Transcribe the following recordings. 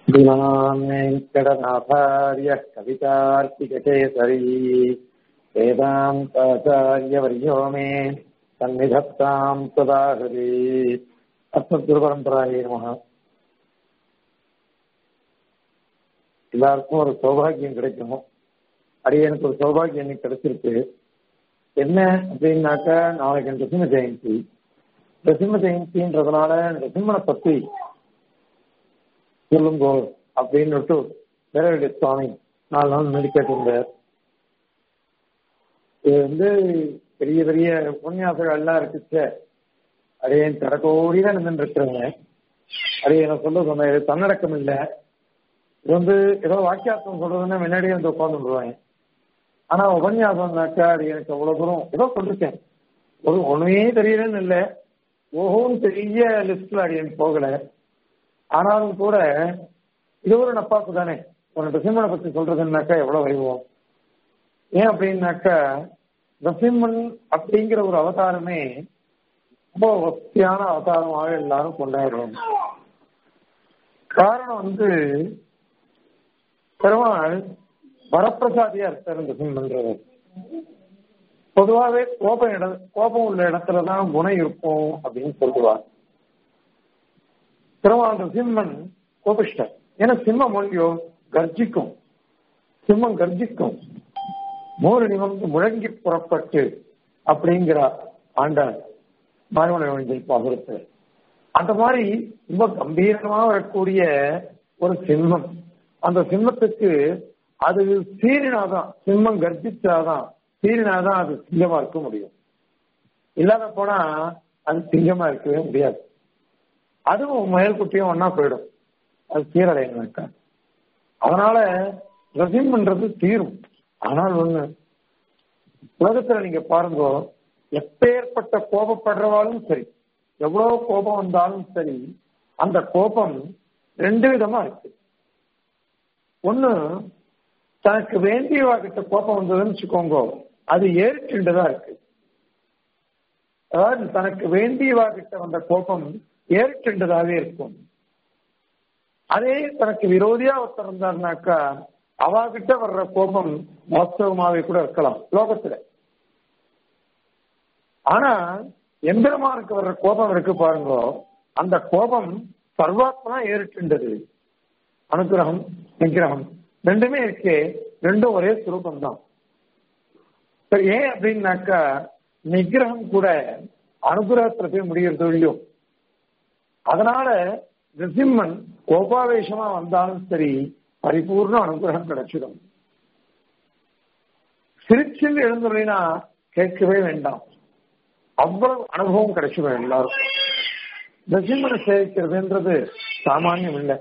श्रीमान् वेङ्कटनाथार्यः कवितार्किककेसरी वेदान्ताचार्यवर्यो मे सन्निधत्ताम् सदा हृदि அஸ்மத்குருபரம்பராயே நமக எல்லாருக்கும் ஒரு சௌபாகியம் கிடைக்கும் அடியனுக்கு ஒரு சௌபாகியம் இன்னைக்கு கிடைச்சிருக்கு என்ன அப்படின்னாக்கா நாளைக்கு நரசிம்ம ஜெயந்தி நரசிம்ம ஜெயந்தின்றதுனால நரசிம்மனை பத்தி சொல்லுங்கோ அப்படின்னு வேறவெளி சுவாமி நாலு நாள் முன்னாடி கேட்டிருந்தார் இது வந்து பெரிய பெரிய உபன்யாசங்கள் எல்லாம் இருக்குச்சே அடையன் கடக்கோடி தான் நின்றுருக்கிறேங்க அடைய நான் சொல்ல சொன்னேன் இது தன்னடக்கம் இல்லை இது வந்து ஏதோ வாக்கியார்த்தம் சொல்றதுன்னா முன்னாடியே வந்து உட்காந்துருவேன் ஆனா உபன்யாசம்னாக்கா அது எனக்கு அவ்வளவு தூரம் ஏதோ சொல்லிருக்கேன் ஒரு ஒண்ணுமே தெரியலன்னு இல்லை ஓஹோன்னு பெரிய லிஸ்ட்ல அடியன் போகல ஆனாலும் கூட இது ஒரு நப்பாக்கு தானே ஒரு நரசிம்மனை பத்தி சொல்றதுன்னாக்கா எவ்வளவு வைவோம் ஏன் அப்படின்னாக்கா நரசிம்மன் அப்படிங்கிற ஒரு அவதாரமே ரொம்ப வசதியான அவதாரமாக எல்லாரும் கொண்டாடுறோம் காரணம் வந்து பெருமாள் வரப்பிரசாதியா இருக்காரு நரசிம்மன்றவர் பொதுவாகவே கோபம் இட கோபம் உள்ள இடத்துலதான் குணம் இருக்கும் அப்படின்னு சொல்லுவார் பெருமாள் சிம்மன் கோபிஷ்டர் ஏன்னா சிம்மம் மொழியோ கர்ஜிக்கும் சிம்மம் கர்ஜிக்கும் மூரணி வந்து முழங்கி புறப்பட்டு அப்படிங்கிறார் ஆண்டாள் மாணவனை பாகுரத்து அந்த மாதிரி ரொம்ப கம்பீரமா வரக்கூடிய ஒரு சிம்மம் அந்த சிம்மத்துக்கு அது சீரினாதான் சிம்மம் கர்ஜிச்சாதான் சீரினாதான் அது சிங்கமா இருக்க முடியும் இல்லாத போனா அது சிங்கமா இருக்கவே முடியாது அதுவும் முயல்குட்டியும் ஒன்னா போயிடும் அது சீரடையணுக்கா அதனால ரசிம்ன்றது தீரும் ஆனால் ஒண்ணு உலகத்துல நீங்க பாருங்க எப்பேற்பட்ட கோபப்படுறவாலும் சரி எவ்வளவு கோபம் வந்தாலும் சரி அந்த கோபம் ரெண்டு விதமா இருக்கு ஒண்ணு தனக்கு வேண்டியவா கிட்ட கோபம் வந்ததுன்னு வச்சுக்கோங்க அது ஏறிச்சுண்டுதான் இருக்கு அதாவது தனக்கு வேண்டியவா கிட்ட வந்த கோபம் ஏறிச்சுண்டதாவே இருக்கும் அதே தனக்கு விரோதியா ஒருத்தர் இருந்தாருனாக்கா அவகிட்ட வர்ற கோபம் வாஸ்தவமாவே கூட இருக்கலாம் லோகத்துல ஆனா எம்பெருமானுக்கு வர்ற கோபம் இருக்கு பாருங்க அந்த கோபம் சர்வாத்மா ஏறிட்டுண்டது அனுகிரகம் நிகிரகம் ரெண்டுமே இருக்கே ரெண்டும் ஒரே சுரூபம் தான் சரி ஏன் அப்படின்னாக்கா நிகிரகம் கூட அனுகிரகத்துல போய் முடிகிறது இல்லையோ அதனால நிருசிம்மன் கோபாவேசமா வந்தாலும் சரி பரிபூர்ண அனுகிரகம் கிடைச்சிடும் சிரிச்சில் எழுந்துள்ளா கேட்கவே வேண்டாம் அவ்வளவு அனுபவம் கிடைச்சிடும் எல்லாருக்கும் நரசிம்மனை சேவிக்கிறதுன்றது சாமானியம் இல்லை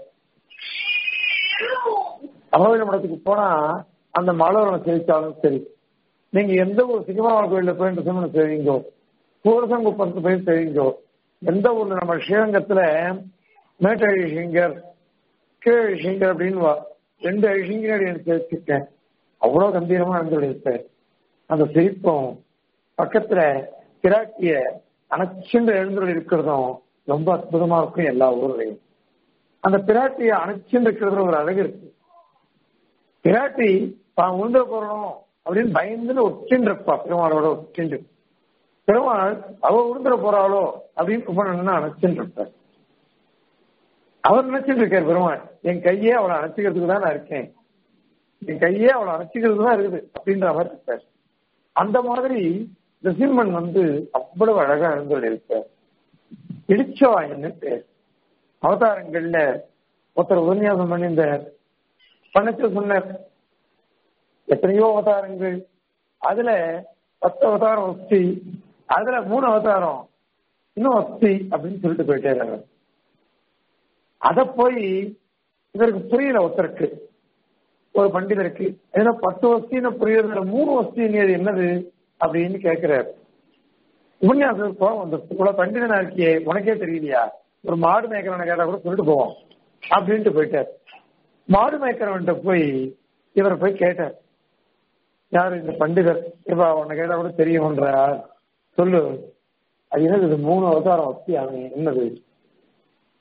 அகோவில மடத்துக்கு போனா அந்த மாலவரனை சேவிச்சாலும் சரி நீங்க எந்த ஒரு சிங்கமாவள கோயில போய் நரசிம்மனை சேவிங்கோ பூரசங்குப்பத்துக்கு போய் சேவிங்கோ எந்த ஊர்ல நம்ம ஸ்ரீரங்கத்துல மேட்ட அழிசிங்கர் கீழ் அழிசிங்கர் அப்படின்னு வா ரெண்டு அழிசிங்கர் எனக்கு சேவிச்சிருக்கேன் அவ்வளவு கம்பீரமா இருந்துருப்பேன் அந்த சிரிப்பும் பக்கத்துல பிராட்டிய அணைச்சுண்டு எழுந்துள்ள இருக்கிறதும் ரொம்ப அற்புதமா இருக்கும் எல்லா ஊர்லயும் அந்த பிராட்டிய அணைச்சுண்டு இருக்கிறதுல ஒரு அழகு இருக்கு பிராட்டி தான் உழுந்த போறணும் அப்படின்னு பயந்துன்னு ஒற்றின்னு இருப்பா பெருமாளோட ஒற்றிண்டு பெருமாள் அவ உழுந்துட போறாளோ அப்படின்னு கும்பனா அணைச்சுட்டு இருப்பார் அவர் நினைச்சிட்டு இருக்கார் பெருமாள் என் கையே அவளை அணைச்சிக்கிறதுக்கு தான் நான் இருக்கேன் என் கையே அவளை அணைச்சிக்கிறது தான் இருக்குது அப்படின்ற மாதிரி இருப்பார் அந்த மாதிரி நரசிம்மன் வந்து அவ்வளவு அழகா இருந்து இருப்பார் இடிச்சவாயன்னு பேர் அவதாரங்கள்ல ஒருத்தர் உபன்யாசம் பண்ணியிருந்தார் பண்ணச்சு சொன்னார் எத்தனையோ அவதாரங்கள் அதுல பத்து அவதாரம் வஸ்தி அதுல மூணு அவதாரம் இன்னும் வஸ்தி அப்படின்னு சொல்லிட்டு போயிட்டாரு அத போய் இதற்கு புரியல ஒருத்தருக்கு ஒரு பண்டிதருக்கு ஏன்னா பத்து வஸ்தின்னு புரியறதுல மூணு வஸ்தின்னு என்னது அப்படின்னு கேட்கிறார் உபன்யாசம் கோபம் வந்து இவ்வளவு பண்டிதனா இருக்கியே உனக்கே தெரியலையா ஒரு மாடு மேய்க்கிறவனை கேட்டா கூட சொல்லிட்டு போவோம் அப்படின்ட்டு போயிட்டார் மாடு மேய்க்கிறவன்ட்ட போய் இவரை போய் கேட்டார் யாரு இந்த பண்டிதர் இப்ப உன்னை கேட்டா கூட தெரியும்ன்றா சொல்லு அது என்னது இது மூணு அவதாரம் வச்சு அவன் என்னது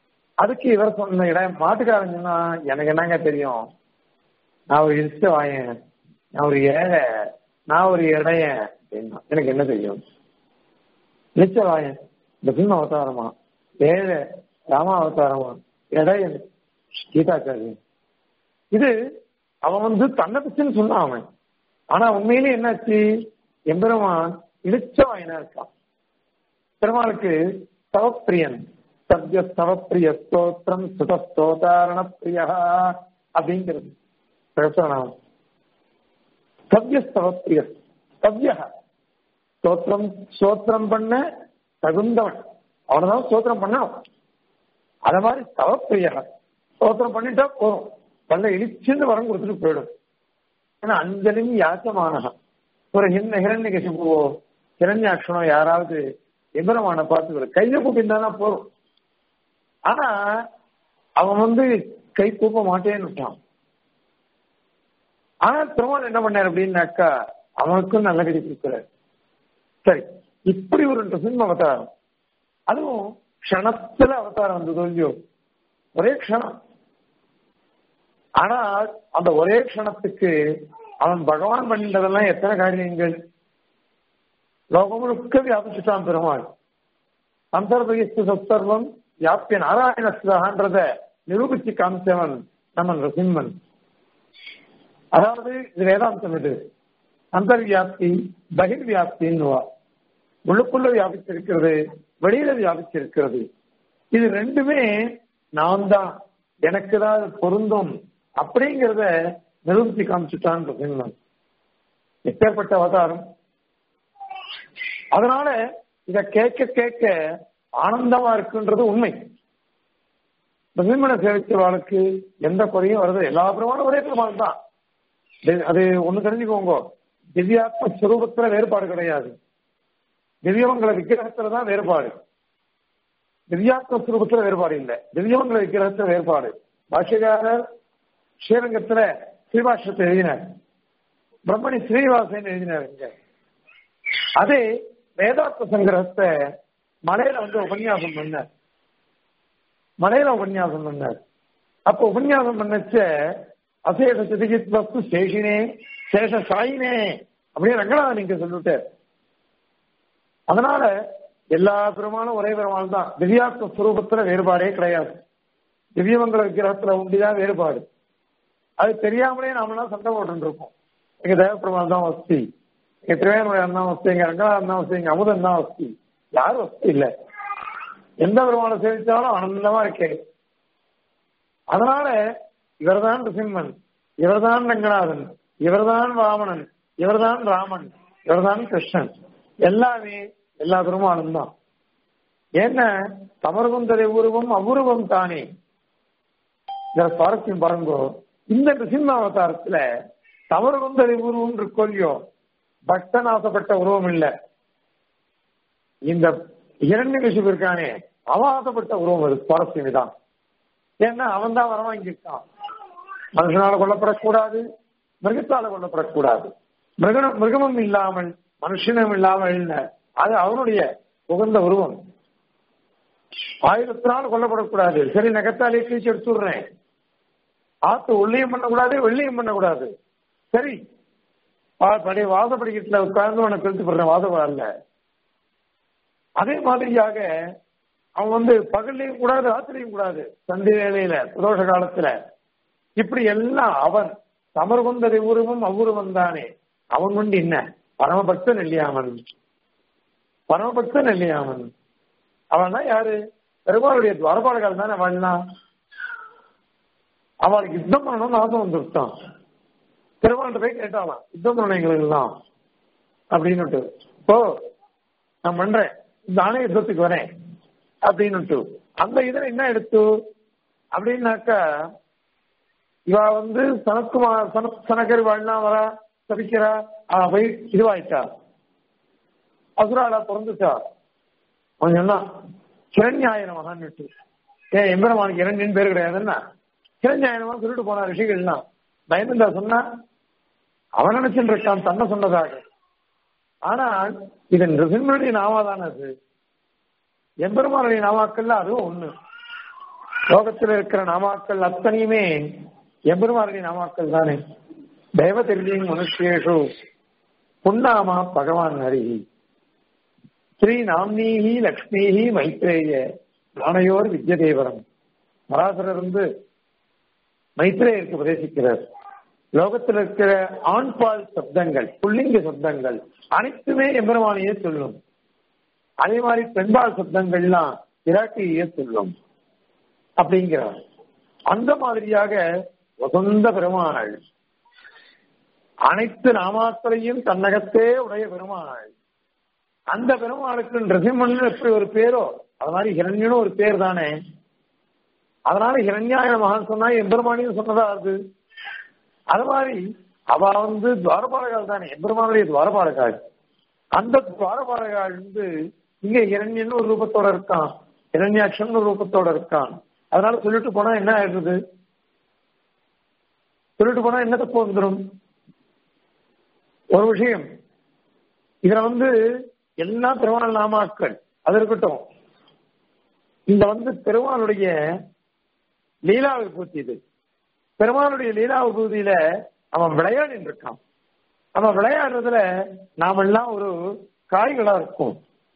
அதுக்கு இவர் சொன்ன இடம் மாட்டுக்காரன் சொன்னா எனக்கு என்னங்க தெரியும் நான் ஒரு இஷ்ட வாயன் நான் ஒரு ஏழை நான் ஒரு இடையன் அப்படின்னா எனக்கு என்ன தெரியும் நிச்ச வாயன் இந்த சிம்ம அவதாரமா ஏழை ராம அவதாரமா இடையன் கீதாச்சாரியன் இது அவன் வந்து தன்னை பத்தின்னு சொன்னான் அவன் ஆனா உண்மையிலே என்னாச்சு எம்பெருமான் இடிச்ச வாயனா இருக்கான் பெருமாளுக்கு தவப்பிரியன் சத்ய தவப்பிரிய ஸ்தோத்திரம் சுத ஸ்தோதாரண பிரியா அப்படிங்கிறது பிரசனம் சத்ய தவப்பிரிய சத்ய ஸ்தோத்திரம் ஸ்தோத்திரம் பண்ண தகுந்தவன் அவனதான் ஸ்தோத்திரம் பண்ண அத மாதிரி தவப்பிரிய ஸ்தோத்திரம் பண்ணிட்டா போதும் பல்ல இழிச்சுன்னு வரம் கொடுத்துட்டு போயிடும் ஏன்னா அஞ்சலின் யாச்சமானக ஒரு ஹிரண ஹிரண்ய கசிப்புவோ ஹிரண்யாட்சனோ யாராவது எம்பரமான பார்த்து கையை கூப்பிந்தானா போதும் ஆனா அவன் வந்து கை கூப்ப மாட்டேன்னு விட்டான் ஆனா பெருமாள் என்ன பண்ணார் அப்படின்னாக்கா அவனுக்கும் நல்ல கதி கொடுக்கிறார் சரி இப்படி ஒரு சிம்ம அவதாரம் அதுவும் க்ஷணத்துல அவதாரம் வந்தது இல்லையோ ஒரே க்ஷணம் ஆனா அந்த ஒரே க்ஷணத்துக்கு அவன் பகவான் பண்ணிட்டதெல்லாம் எத்தனை காரியங்கள் லோகம் முழுக்க வியாபிச்சுட்டான் பெருமாள் அந்தர்பகிஸ்து சத்தர்வம் வியாபிய நாராயணஸ்தகான்றத நிரூபிச்சு காமிச்சவன் நம்ம நரசிம்மன் அதாவது இது வேதாந்தம் இது அந்தர்வியாப்தி பகிர் வியாப்தின்னுவா உள்ளுக்குள்ள வியாபிச்சிருக்கிறது வெளியில வியாபிச்சிருக்கிறது இது ரெண்டுமே நான் தான் எனக்கு தான் அது பொருந்தும் அப்படிங்கிறத நிரூபிச்சு காமிச்சுட்டான் நரசிம்மன் எப்பேற்பட்ட அவதாரம் அதனால இத கேட்க கேட்க ஆனந்தமா இருக்குன்றது உண்மை பிரசிம்மனை சேவிச்சவாளுக்கு எந்த குறையும் வருது எல்லா பிரமாணம் ஒரே பிரமாணம் தான் அது ஒண்ணு தெரிஞ்சுக்கோங்க திவ்யாத்ம ஸ்வரூபத்துல வேறுபாடு கிடையாது திவ்யமங்கல விக்கிரகத்துல தான் வேறுபாடு திவ்யாத்ம ஸ்வரூபத்துல வேறுபாடு இல்லை திவ்யமங்கல விக்கிரகத்துல வேறுபாடு பாஷ்யக்காரர் ஸ்ரீரங்கத்துல ஸ்ரீபாஷ்யத்தை எழுதினார் பிரம்மணி ஸ்ரீனிவாசன் எழுதினார் இங்க அதே வேதார்த்த சங்கிரகத்தை மலையில வந்து உபன்யாசம் பண்ணார் மலையில உபன்யாசம் பண்ணார் அப்ப உபன்யாசம் பண்ணச்ச அசேஷ சிதிகித் வஸ்து சேஷினே சேஷ சாயினே அப்படின்னு ரங்கநாதன் நீங்க சொல்லிட்டார் அதனால எல்லா பெருமானும் ஒரே பெருமாள் தான் திவ்யாத்ம ஸ்வரூபத்துல வேறுபாடே கிடையாது திவ்யமங்கல விக்கிரகத்துல உண்டிதான் வேறுபாடு அது தெரியாமலே நாமெல்லாம் சண்டை போட்டு இருக்கோம் எங்க தேவப்பெருமாள் தான் வசதி எங்க திருவேணம் தான் வசதி எங்க ரங்கநாதன் தான் வசதி எங்க அமுதன் தான் வசதி யாரும் வசதி இல்ல எந்த பெருமாளை சேவிச்சாலும் ஆனந்தமா இருக்கே அதனால இவர்தான் ரிசிம்மன் இவர்தான் ரங்கநாதன் இவர்தான் வாமனன் இவர்தான் ராமன் இவர்தான் கிருஷ்ணன் எல்லாமே எல்லா பெருமாளும் தான் என்ன தமர்குந்தரை உருவம் அவ்வுருவம் தானே இதுல சுவாரஸ்யம் பாருங்கோ இந்த நிசிம்ம அவதாரத்துல தமர்குந்தரை உருவம் இருக்கொல்லியோ பக்தன் ஆசைப்பட்ட உருவம் இல்ல இந்த இரண்டு கசிப்பு இருக்கானே அவன் ஆசைப்பட்ட உருவம் அது சுவாரஸ்யம் தான் ஏன்னா அவன் தான் வரவாங்கியிருக்கான் மனுஷனால கொல்லப்படக்கூடாது மிருகத்தால கொல்லப்படக்கூடாது மிருகம் மிருகமும் இல்லாமல் மனுஷனும் இல்லாமல் இல்ல அது அவனுடைய உகந்த உருவம் ஆயிரத்தினால கொல்லப்படக்கூடாது சரி நகத்தாலே கீழ்ச்சி எடுத்துடுறேன் ஆத்து உள்ளையும் பண்ணக்கூடாது வெள்ளையும் பண்ணக்கூடாது சரி படி வாசப்படிக்கட்டுல உட்கார்ந்து உனக்கு கழுத்து போடுறேன் வாசப்படல அதே மாதிரியாக அவன் வந்து பகல்லையும் கூடாது ராத்திரியும் கூடாது சந்தி வேலையில பிரதோஷ காலத்துல இப்படி எல்லாம் அவன் சமர்கொந்ததை உருவம் அவ்வுருவம் தானே அவன் கொண்டு என்ன பரமபக்தன் இல்லையாமன் பரமபக்தன் இல்லையாமன் அவன் தான் யாரு பெருமாளுடைய துவாரபாடகால் தானே அவன்லாம் அவளுக்கு யுத்தம் பண்ணணும்னு ஆசை வந்துருத்தான் பெருமாள்கிட்ட போய் கேட்டாலாம் யுத்தம் பண்ணணும் எங்களுக்கு எல்லாம் அப்படின்னுட்டு இப்போ நான் பண்றேன் நானே யுத்தத்துக்கு வரேன் அப்படின்னுட்டு அந்த இதுல என்ன எடுத்து அப்படின்னாக்கா இவ வந்து சனத்குமார் சன சனகர் வாழ்னா வரா சபிக்கிறா அவ போய் இதுவாயிட்டா அசுராளா பிறந்துட்டா அவன் சொன்னான் கிரண்யாயிரம் மகான்னுட்டு ஏன் எம்பெருமானுக்கு இரண்டின் பேர் கிடையாதுன்னா கிரண்யாயிரமா சொல்லிட்டு போனா ரிஷிகள்லாம் பயந்துண்டா சொன்னா அவன் நினைச்சுட்டு இருக்கான் தன்னை சொன்னதாக ஆனால் இதன் ரிசிம்மனுடைய நாமாதானே அது எம்பெருமானுடைய நாமாக்கள்ல அதுவும் ஒண்ணு லோகத்தில் இருக்கிற நாமாக்கள் அத்தனையுமே எம்பெருமாருடைய நாமாக்கள் தானே தேவதிர்லிங் மனுஷேஷு புன்னாமா பகவான் ஹரி ஸ்ரீ நாம்னீஹி லக்ஷ்மிஹி மைத்ரேய நாணையோர் வித்யதேவரம் பராசரர் வந்து மைத்ரேயருக்கு உபதேசிக்கிறார் லோகத்தில் இருக்கிற ஆண்பால் சப்தங்கள் புள்ளிங்க சப்தங்கள் அனைத்துமே எம்பெருமானையே சொல்லும் அதே மாதிரி பெண்பால் சப்தங்கள்லாம் விராட்டியே சொல்லும் அப்படிங்கிறார் அந்த மாதிரியாக வசந்த பெருமாள் அனைத்து நாமாக்களையும் தன்னகத்தே உடைய பெருமாள் அந்த பெருமாளுக்கு நிருசிம்மன் எப்படி ஒரு பேரோ அது மாதிரி ஹிரண்யனும் ஒரு பேர் தானே அதனால ஹிரண்யாய மகான் சொன்னா எம்பெருமானியும் சொன்னதா அது அது மாதிரி அவ வந்து துவாரபாலகால் தானே எம்பெருமானுடைய துவாரபாலகால் அந்த துவாரபாலகால் வந்து இங்க இரண்யன் ஒரு ரூபத்தோட இருக்கான் இரண்யாட்சன் ஒரு ரூபத்தோட இருக்கான் அதனால சொல்லிட்டு போனா என்ன ஆயிடுறது சொல்லிட்டு போனா என்ன தப்பு வந்துடும் ஒரு விஷயம் இதுல வந்து எல்லா பெருமாள் நாமாக்கள் அது இருக்கட்டும் இந்த வந்து பெருமாளுடைய லீலா விபூதி இது பெருமாளுடைய லீலா விபூதியில அவன் விளையாடி இருக்கான் அவன் விளையாடுறதுல நாமெல்லாம் ஒரு காய்களா இருக்கும்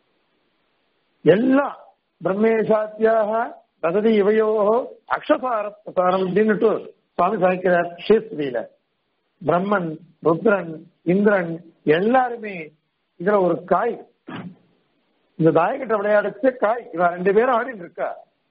எல்லாம் பிரம்மேசாத்தியாக தததி இவையோ அக்ஷசாரம் அப்படின்னுட்டு சுவாமி சாய்க்கிறார் ஸ்ரீஸ்திரியில பிரம்மன் ருத்ரன் இந்திரன் எல்லாருமே இதுல ஒரு காய் இந்த தாயக்கட்ட விளையாடுச்சு காய் இவன் ரெண்டு பேரும் ஆடிட்டு இருக்கா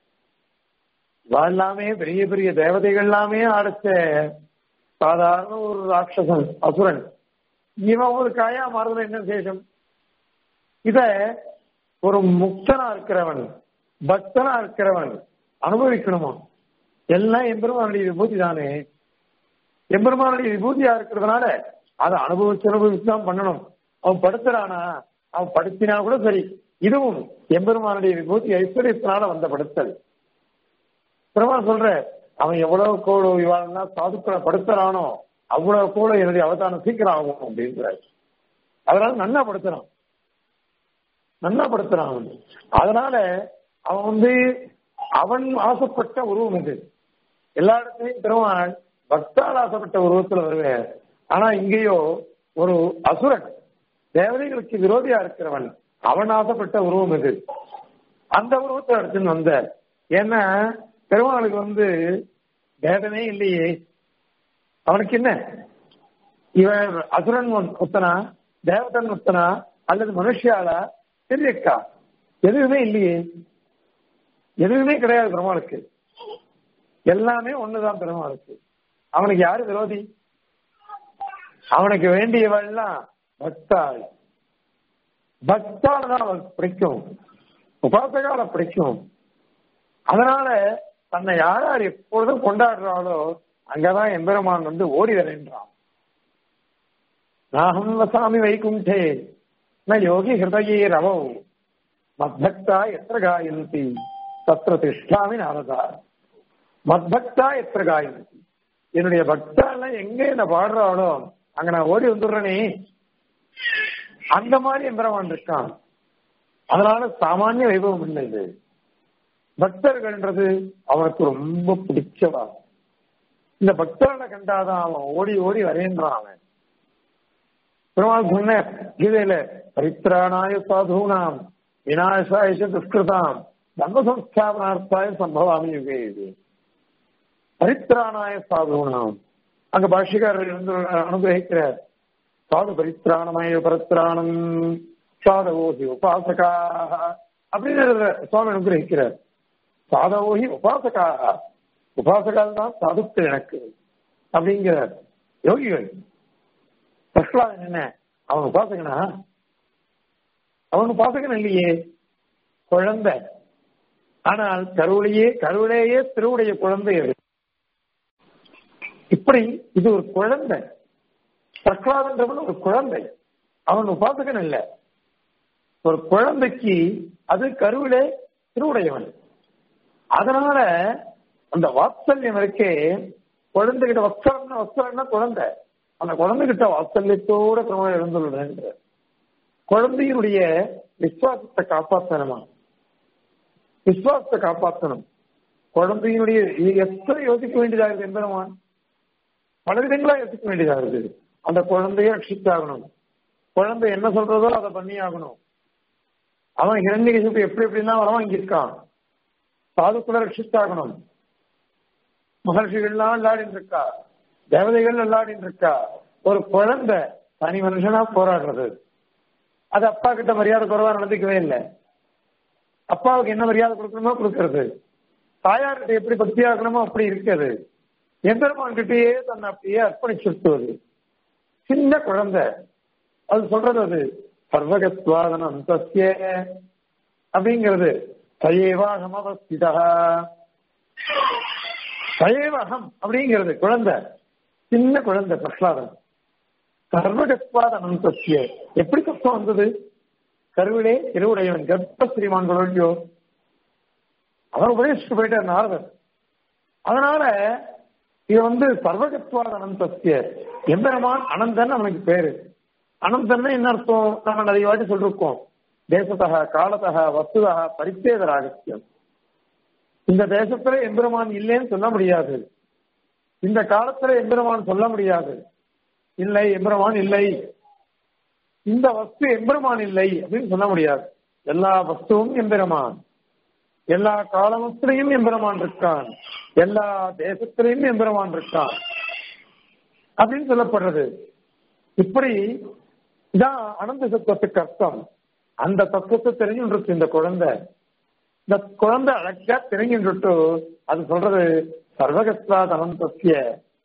இவ எல்லாமே பெரிய பெரிய தேவதைகள் எல்லாமே ஆடிச்ச சாதாரண ஒரு ராட்சசன் அசுரன் இவன் ஒரு காயா மாறுதல் என்ன விசேஷம் இத ஒரு முக்தனா இருக்கிறவன் பக்தனா இருக்கிறவன் அனுபவிக்கணுமா எல்லாம் எம்பெருமானுடைய விபூதி தானே எம்பெருமானுடைய விபூதியா இருக்கிறதுனால அதை அனுபவிச்சு அனுபவிச்சு தான் பண்ணணும் அவன் படுத்துறானா அவன் படுத்தினா கூட சரி இதுவும் எம்பெருமானுடைய விபூதி ஐஸ்வர்யத்தினால வந்த படுத்தல் பெருமாள் சொல்ற அவன் எவ்வளவு கோளோ இவாள்னா சாதுக்களை படுத்துறானோ அவ்வளவு கோளோ என்னுடைய அவதானம் சீக்கிரம் ஆகும் அப்படின்றாரு அதனால நன்னா படுத்துறான் நன்னா படுத்துறான் அவன் அதனால அவன் வந்து அவன் ஆசைப்பட்ட உருவம் இது எல்லா இடத்துலயும் பெருமாள் பக்தால் ஆசைப்பட்ட உருவத்துல வருவேன் ஆனா இங்கேயோ ஒரு அசுரன் தேவதைகளுக்கு விரோதியா இருக்கிறவன் அவன் ஆசைப்பட்ட உருவம் இது அந்த உருவத்தை எடுத்துன்னு வந்த ஏன்னா பெருமாளுக்கு வந்து பேதமே இல்லையே அவனுக்கு என்ன இவன் அசுரன் ஒத்தனா தேவதன் ஒத்தனா அல்லது மனுஷியாளா தெரியக்கா எதுவுமே இல்லையே எதுவுமே கிடையாது பெருமாளுக்கு எல்லாமே ஒண்ணுதான் பெருமாளுக்கு அவனுக்கு யாரு விரோதி அவனுக்கு வேண்டியவெல்லாம் பக்தாள் பக்தாள் தான் அவனுக்கு பிடிக்கும் உபாசகால பிடிக்கும் அதனால தன்னை யார் யார் எப்பொழுதும் கொண்டாடுறாளோ அங்கதான் எம்பெருமான் வந்து ஓடி வருகின்றான் நாகம் வசாமி வைகுண்டே ந யோகி ஹிருதயே ரவோ மத்பக்தா எத்திர காயந்தி தத்திர திஷ்டாமி நாரதா மத்பக்தா எத்திர காயந்தி என்னுடைய பக்தா எல்லாம் எங்க என்ன பாடுறாளோ அங்க நான் ஓடி வந்துடுறேனே அந்த மாதிரி எம்பெருமான் இருக்கான் அதனால சாமானிய வைபவம் இல்லை இது பக்தர்கள்ன்றது அவனுக்கு ரொம்ப பிடிச்சவா இந்த பக்தர்களை கண்டாதான் அவன் ஓடி ஓடி வரையன்றான் அவன் பெருமாள் சொன்ன கீதையில பரித்ராணாய சாதுனாம் விநாசாய துஷ்கிருதாம் தர்ம சம்ஸ்தாபனார்த்தாய சம்பவாமி யுகே இது பரித்ராணாய சாதுனாம் அங்க பாஷிகாரர் இருந்து அனுகிரகிக்கிறார் சாது பரித்ராணமய பரித்ராணம் சாதவோகி உபாசகா அப்படின்னு சுவாமி அனுகிரகிக்கிறார் சாதவோகி உபாசகாக உபாசகால் தான் சாதுக்கள் எனக்கு அப்படிங்கிறார் யோகிகள் பிரகலாதன் என்ன அவன் உபாசகனா அவன் உபாசகன் இல்லையே குழந்தை ஆனால் கருவிலேயே கருவிலேயே திருவுடைய குழந்தை அது இப்படி இது ஒரு குழந்தை பிரகலாதன்றவன் ஒரு குழந்தை அவன் உபாசகன் இல்ல ஒரு குழந்தைக்கு அது கருவிலே திருவுடையவன் அதனால அந்த வாத்சல்யம் இருக்கே குழந்தைகிட்ட வத்சரம்னா வத்சரம்னா குழந்தை அந்த குழந்தைகிட்ட வாத்சல்யத்தோட பிரமாணம் இருந்துள்ளது குழந்தையினுடைய விசுவாசத்தை காப்பாற்றணுமா விசுவாசத்தை காப்பாற்றணும் குழந்தையினுடைய இது எத்தனை யோசிக்க வேண்டியதாக இருக்கு எம்பெருமான் பல விதங்களா யோசிக்க வேண்டியதாக இருக்குது அந்த குழந்தைய ரட்சித்தாகணும் குழந்தை என்ன சொல்றதோ அதை பண்ணி ஆகணும் அவன் இரண்டிகசிப்பு எப்படி எப்படின்னா வரவன் இங்க இருக்கான் சாதுக்குள்ள ரட்சித்தாகணும் மகர்ஷிகள்லாம் விளையாடிட்டு இருக்கா தேவதைகள் விளையாடிட்டு இருக்கா ஒரு குழந்தை தனி மனுஷனா போராடுறது அது அப்பா கிட்ட மரியாதை குறைவா நடந்துக்கவே இல்லை அப்பாவுக்கு என்ன மரியாதை கொடுக்கணுமோ கொடுக்கறது தாயார்கிட்ட எப்படி பக்தியாகணுமோ அப்படி இருக்கிறது எம்பெருமான் கிட்டேயே தன்னை அப்படியே அர்ப்பணிச்சுட்டுவது சின்ன குழந்தை அது சொல்றது அது சர்வகத்வாதன அந்தஸ்ய அப்படிங்கிறது சயேவாகம் அவஸ்திதா சயேவகம் அப்படிங்கிறது குழந்தை சின்ன குழந்தை பிரகலாதன் சர்வகத்வாத அனந்தஸ்ய எப்படி கஷ்டம் வந்தது கருவிலே இருவுடையவன் கர்ப்ப ஸ்ரீமான்களோ அவர் உபதேசிட்டு போயிட்டார் நாரதர் அதனால இது வந்து சர்வகத்வாத அனந்தஸ்ய எம்பெருமான் அனந்தன் அவனுக்கு பேரு அனந்தன் என்ன அர்த்தம் நம்ம நிறைய வாட்டி சொல்லிருக்கோம் தேசத்தக காலத்தக வஸ்துதக பரிச்சேத ராகத்தியம் இந்த தேசத்துல எம்பெருமான் இல்லைன்னு சொல்ல முடியாது இந்த காலத்துல எம்பெருமான் சொல்ல முடியாது இல்லை எம்பெருமான் இல்லை இந்த வஸ்து எம்பெருமான் இல்லை அப்படின்னு சொல்ல முடியாது எல்லா வஸ்துவும் எம்பெருமான் எல்லா காலமத்திலையும் எம்பெருமான் இருக்கான் எல்லா தேசத்திலையும் எம்பெருமான் இருக்கான் அப்படின்னு சொல்லப்படுறது இப்படி இதான் அனந்த சத்துவத்துக்கு அர்த்தம் அந்த தத்துவத்தை தெரிஞ்சுட்டு இந்த குழந்தை இந்த குழந்தை அழகா தெரிஞ்சுட்டு அது சொல்றது சர்வகத்வா அனந்தசிய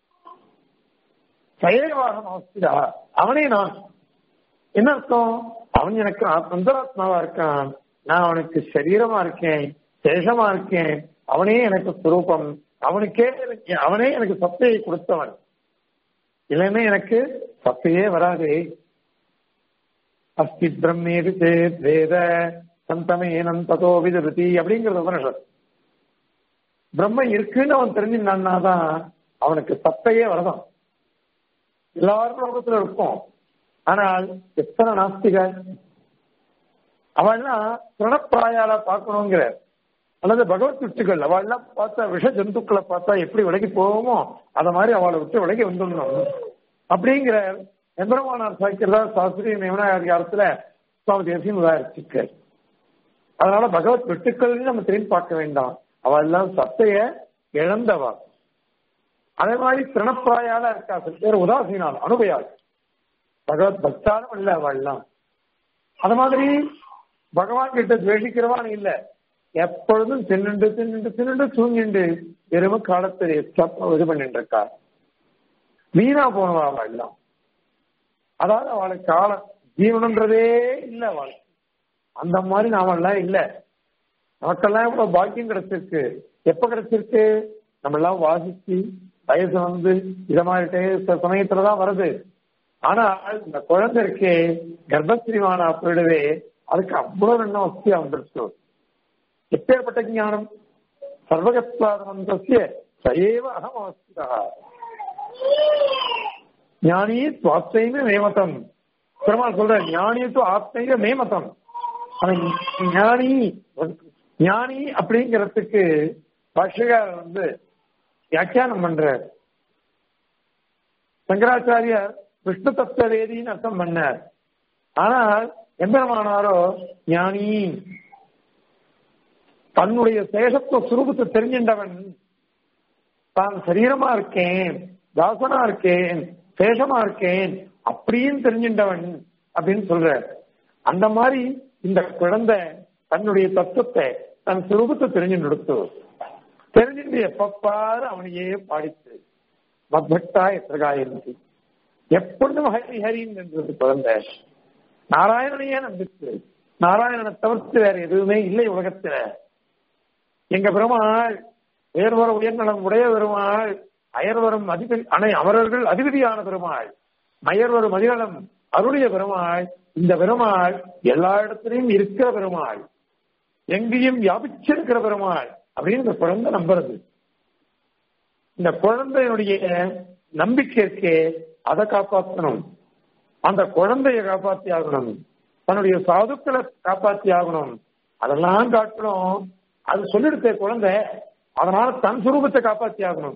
சயவாக அவஸ்திதா அவனே நான் என்ன அர்த்தம் அவன் எனக்கு அந்தராத்மாவா இருக்கான் நான் அவனுக்கு சரீரமா இருக்கேன் சேஷமா இருக்கேன் அவனே எனக்கு சுரூபம் அவனுக்கே எனக்கு அவனே எனக்கு சத்தையை கொடுத்தவன் இல்லைன்னா எனக்கு சத்தையே வராது அஸ்தி பிரம்மேது சேத் வேத சந்தமேனம் ததோ விதருதி அப்படிங்கிறது உபனிஷத் பிரம்ம இருக்குன்னு அவன் தெரிஞ்சிருந்தான்னா தான் அவனுக்கு சத்தையே வரதான் எல்லாரும் லோகத்துல இருக்கும் ஆனால் எத்தனை நாஸ்திகள் அவள்லாம் பிரணப்பிராயால பார்க்கணுங்கிற அல்லது பகவத் விட்டுகள் அவள்லாம் பார்த்தா விஷ ஜந்துக்களை பார்த்தா எப்படி விலகி போவோமோ அத மாதிரி அவளை விட்டு விலகி வந்துடணும் அப்படிங்கிற எம்பெருமானார் சாய்க்கிறதா சாஸ்திரிய நியமனாதிகாரத்துல சுவாமி தேசியம் உதாரிச்சிருக்க அதனால பகவத் வெட்டுக்கள் நம்ம திரும்பி பார்க்க வேண்டாம் அவள் எல்லாம் சத்தைய இழந்தவா அதே மாதிரி பிரணப்பிராயால இருக்கா சில பேர் உதாசீனால் அனுபயாது பகவத் பக்தாலும் இல்ல அவள்லாம் அது மாதிரி பகவான் கிட்ட துவேஷிக்கிறவான் இல்ல எப்பொழுதும் தின்னுண்டு தின்னுண்டு தின்னுண்டு தூங்கிண்டு வெறும காலத்தை இது பண்ணிட்டு இருக்கா வீணா போனவா அவள்லாம் அதாவது அவளுக்கு காலம் ஜீவனன்றதே இல்ல அவள் அந்த மாதிரி நாமெல்லாம் இல்ல நமக்கெல்லாம் இவ்வளவு பாக்கியம் கிடைச்சிருக்கு எப்ப கிடைச்சிருக்கு நம்ம எல்லாம் வாசிச்சு வயசு வந்து இத மாதிரி சமயத்துலதான் வருது ஆனால் இந்த குழந்தை இருக்கே கர்ப்பஸ்ரீமானா போயிடவே அதுக்கு அவ்வளவு நல்ல வசதியா வந்துருச்சு எப்பேற்பட்ட ஞானம் சர்வகத்வாதமந்தசிய சயேவ அகம் அவஸ்திதா ஞானி சுவாஸ்தைவ மேமதம் பெருமாள் சொல்ற ஞானியத்து ஆத்மைவ மேமதம் அவன் ஞானி ஞானி அப்படிங்கிறதுக்கு பாஷகாரர் வந்து வியாக்கியானம் பண்ற சங்கராச்சாரியார் விஷ்ணு தத்துவ வேதின்னு அர்த்தம் பண்ணார் ஆனால் எம்பெருமானாரோ ஞானி தன்னுடைய சேஷத்துவ சுரூபத்தை தெரிஞ்சின்றவன் தான் சரீரமா இருக்கேன் தாசனா இருக்கேன் சேஷமா இருக்கேன் அப்படின்னு தெரிஞ்சின்றவன் அப்படின்னு சொல்ற அந்த மாதிரி இந்த குழந்தை தன்னுடைய தத்துவத்தை தன் சுரூபத்தை தெரிஞ்சு கொடுத்து தெரிஞ்சுட்டு எப்பப்பாரு அவனையே பாடித்து மத்பட்டா எத்தகாயிருந்து எப்பொழுதும் ஹரி ஹரின்னு என்றது குழந்தை நாராயணனையே நம்பிச்சு நாராயணனை தவிர்த்து வேற எதுவுமே இல்லை உலகத்துல எங்க பெருமாள் உயர்வர உயர்நலம் உடைய பெருமாள் அயர்வரும் அதிபதி அனை அமரர்கள் அதிபதியான பெருமாள் மயர்வரும் அதிநலம் அருடைய பெருமாள் இந்த பெருமாள் எல்லா இடத்திலையும் இருக்கிற பெருமாள் எங்கேயும் வியாபிச்சிருக்கிற பெருமாள் அப்படின்னு இந்த குழந்தை நம்புறது இந்த குழந்தையினுடைய நம்பிக்கை இருக்கே அதை காப்பாற்றணும் அந்த குழந்தைய காப்பாத்தி ஆகணும் தன்னுடைய சாதுக்களை காப்பாத்தி ஆகணும் அதெல்லாம் காட்டணும் அது சொல்லிடுத்த குழந்தை அதனால தன் சுரூபத்தை காப்பாத்தி ஆகணும்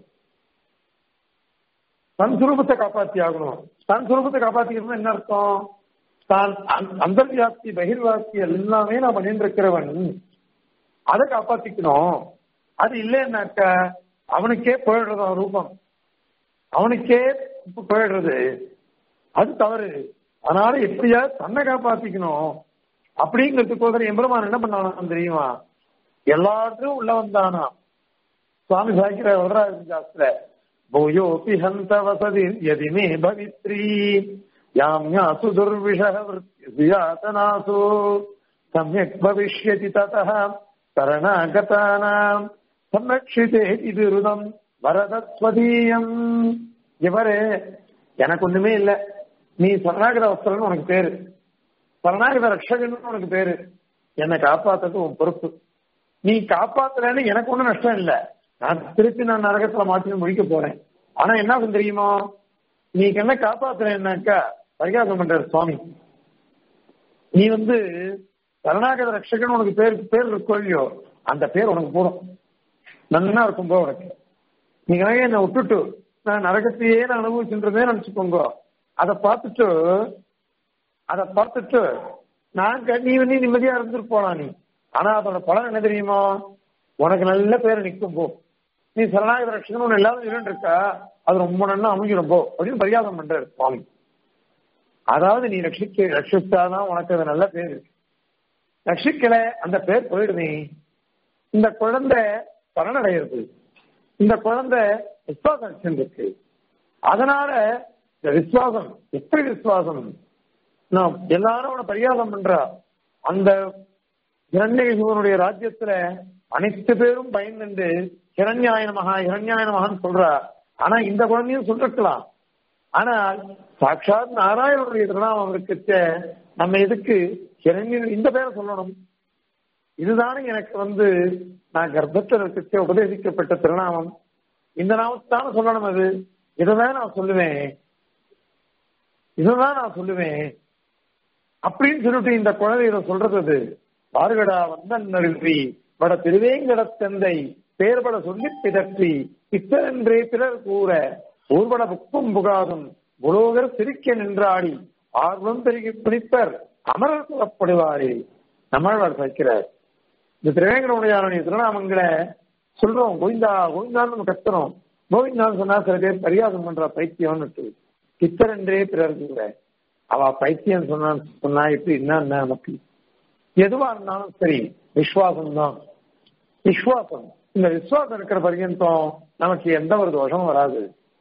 தன் சுரூபத்தை காப்பாத்தி ஆகணும் தன் சுரூபத்தை காப்பாத்திக்கணும் என்ன அர்த்தம் தான் அந்தர்வியாப்தி பகிர்வாப்தி எல்லாமே நான் பண்ணிட்டு இருக்கிறவன் அதை காப்பாத்திக்கணும் அது இல்லைன்னாக்க அவனுக்கே போயிடுறது அவன் ரூபம் அவனுக்கே போயிடுறது அது தவறு அதனால எப்படியா தன்னை காப்பாத்திக்கணும் அப்படிங்கிறதுக்கோசரம் எம்பெருமான் என்ன பண்ணானா தெரியுமா எல்லாத்தையும் உள்ள வந்தானா சுவாமி சாய்க்கிற வரராஜ சாஸ்திர பூயோபி ஹந்த வசதி எதி மே பவித்ரி யாம்யாசு துர்விஷாத்தனாசு சமயக் பவிஷ்யதி ததः சரணாகதானாம் சம்ரக்ஷிதே இது ருதம் வரதஸ்வதீயம் இவரே எனக்கு ஒண்ணுமே இல்ல நீ சரணாகத வஸ்திரன்னு உனக்கு பேரு சரணாகத ரட்சகன் உனக்கு பேரு என்னை காப்பாத்துறது உன் பொறுப்பு நீ காப்பாத்தலன்னு எனக்கு ஒண்ணும் நஷ்டம் இல்ல நான் திருப்பி நான் நரகத்துல மாற்றி முடிக்க போறேன் ஆனா என்ன ஆகும் தெரியுமா நீ என்ன காப்பாத்துறேன்னாக்கா பரிகாசம் பண்றாரு சுவாமி நீ வந்து சரணாகத ரட்சகன் உனக்கு பேர் பேர் இருக்கோ இல்லையோ அந்த பேர் உனக்கு போடும் நன்னா இருக்கும் போ உனக்கு நீங்க என்னை விட்டுட்டு நான் நரகத்தையே நான் அனுபவிச்சுன்றதே நினைச்சுக்கோங்க அதை பார்த்துட்டு அதை பார்த்துட்டு நான் நீ வந்து நிம்மதியா இருந்துட்டு போலாம் நீ ஆனா அதோட பலன் என்ன தெரியுமா உனக்கு நல்ல பேர் நிற்கும் போ நீ சரணாகத ரட்சகன் ஒன்று எல்லாரும் சொல்லிட்டு இருக்கா அது ரொம்ப நன்னா அமைஞ்சிடும் போ அப்படின்னு பரிகாசம் பண்றாரு சுவாமி அதாவது நீ ரட்சிக்க ரட்சித்தாதான் உனக்கு அது நல்ல பேர் இருக்கு ரட்சிக்கல அந்த பேர் போயிடுமே இந்த குழந்தை பலனடைகிறது இந்த குழந்தை விசுவாசம் இருக்கு அதனால இந்த விசுவாசம் எப்படி விசுவாசம் நாம் எல்லாரும் அவனை பரிகாசம் பண்றா அந்த இரண்யகிசுவனுடைய ராஜ்யத்துல அனைத்து பேரும் பயந்து ஹிரண்யாய மகா ஹிரண்யாய மகான்னு சொல்றா ஆனா இந்த குழந்தையும் சொல்லிருக்கலாம் ஆனால் சாட்சாத் நாராயணனுடைய திருநாமம் இருக்கு நம்ம எதுக்கு ஹிரண்யன் இந்த பேரை சொல்லணும் இதுதானே எனக்கு வந்து நான் கர்ப்பத்தில் இருக்க உபதேசிக்கப்பட்ட திருநாமம் இந்த நாமத்தான சொல்லணும் அது இதைதான் நான் சொல்லுவேன் இதைதான் நான் சொல்லுவேன் அப்படின்னு சொல்லிட்டு இந்த குழந்தை இதை சொல்றது அது பாருகடா வந்தன் நழுவி வட திருவேங்கடத்தந்தை பேர்பட சொல்லி பிதற்றி பித்தரென்றே பிறர் கூற ஊர்வட புக்கும் புகாதும் புலோகர் சிரிக்க நின்றாடி ஆர்வம் பெருகி பிடிப்பர் அமரர் சொல்லப்படுவாரே நம்மளால் வைக்கிறார் இந்த திருவேங்கடமுடையாருடைய திருநாமங்களை சொல்றோம் கோவிந்தா கோவிந்தான்னு நம்ம கத்துறோம் கோவிந்தான்னு சொன்னா சில பேர் பரியாசம் பண்ற பைத்தியம்னு பித்தரென்றே பிறர் கூற அவ பைத்தியம் சொன்னா சொன்னா எப்படி என்ன நமக்கு எதுவா இருந்தாலும் சரி விஸ்வாசம் தான் விஸ்வாசம் இந்த விஸ்வாசம் இருக்கிற பர்யந்தம் நமக்கு எந்த ஒரு தோஷமும் வராது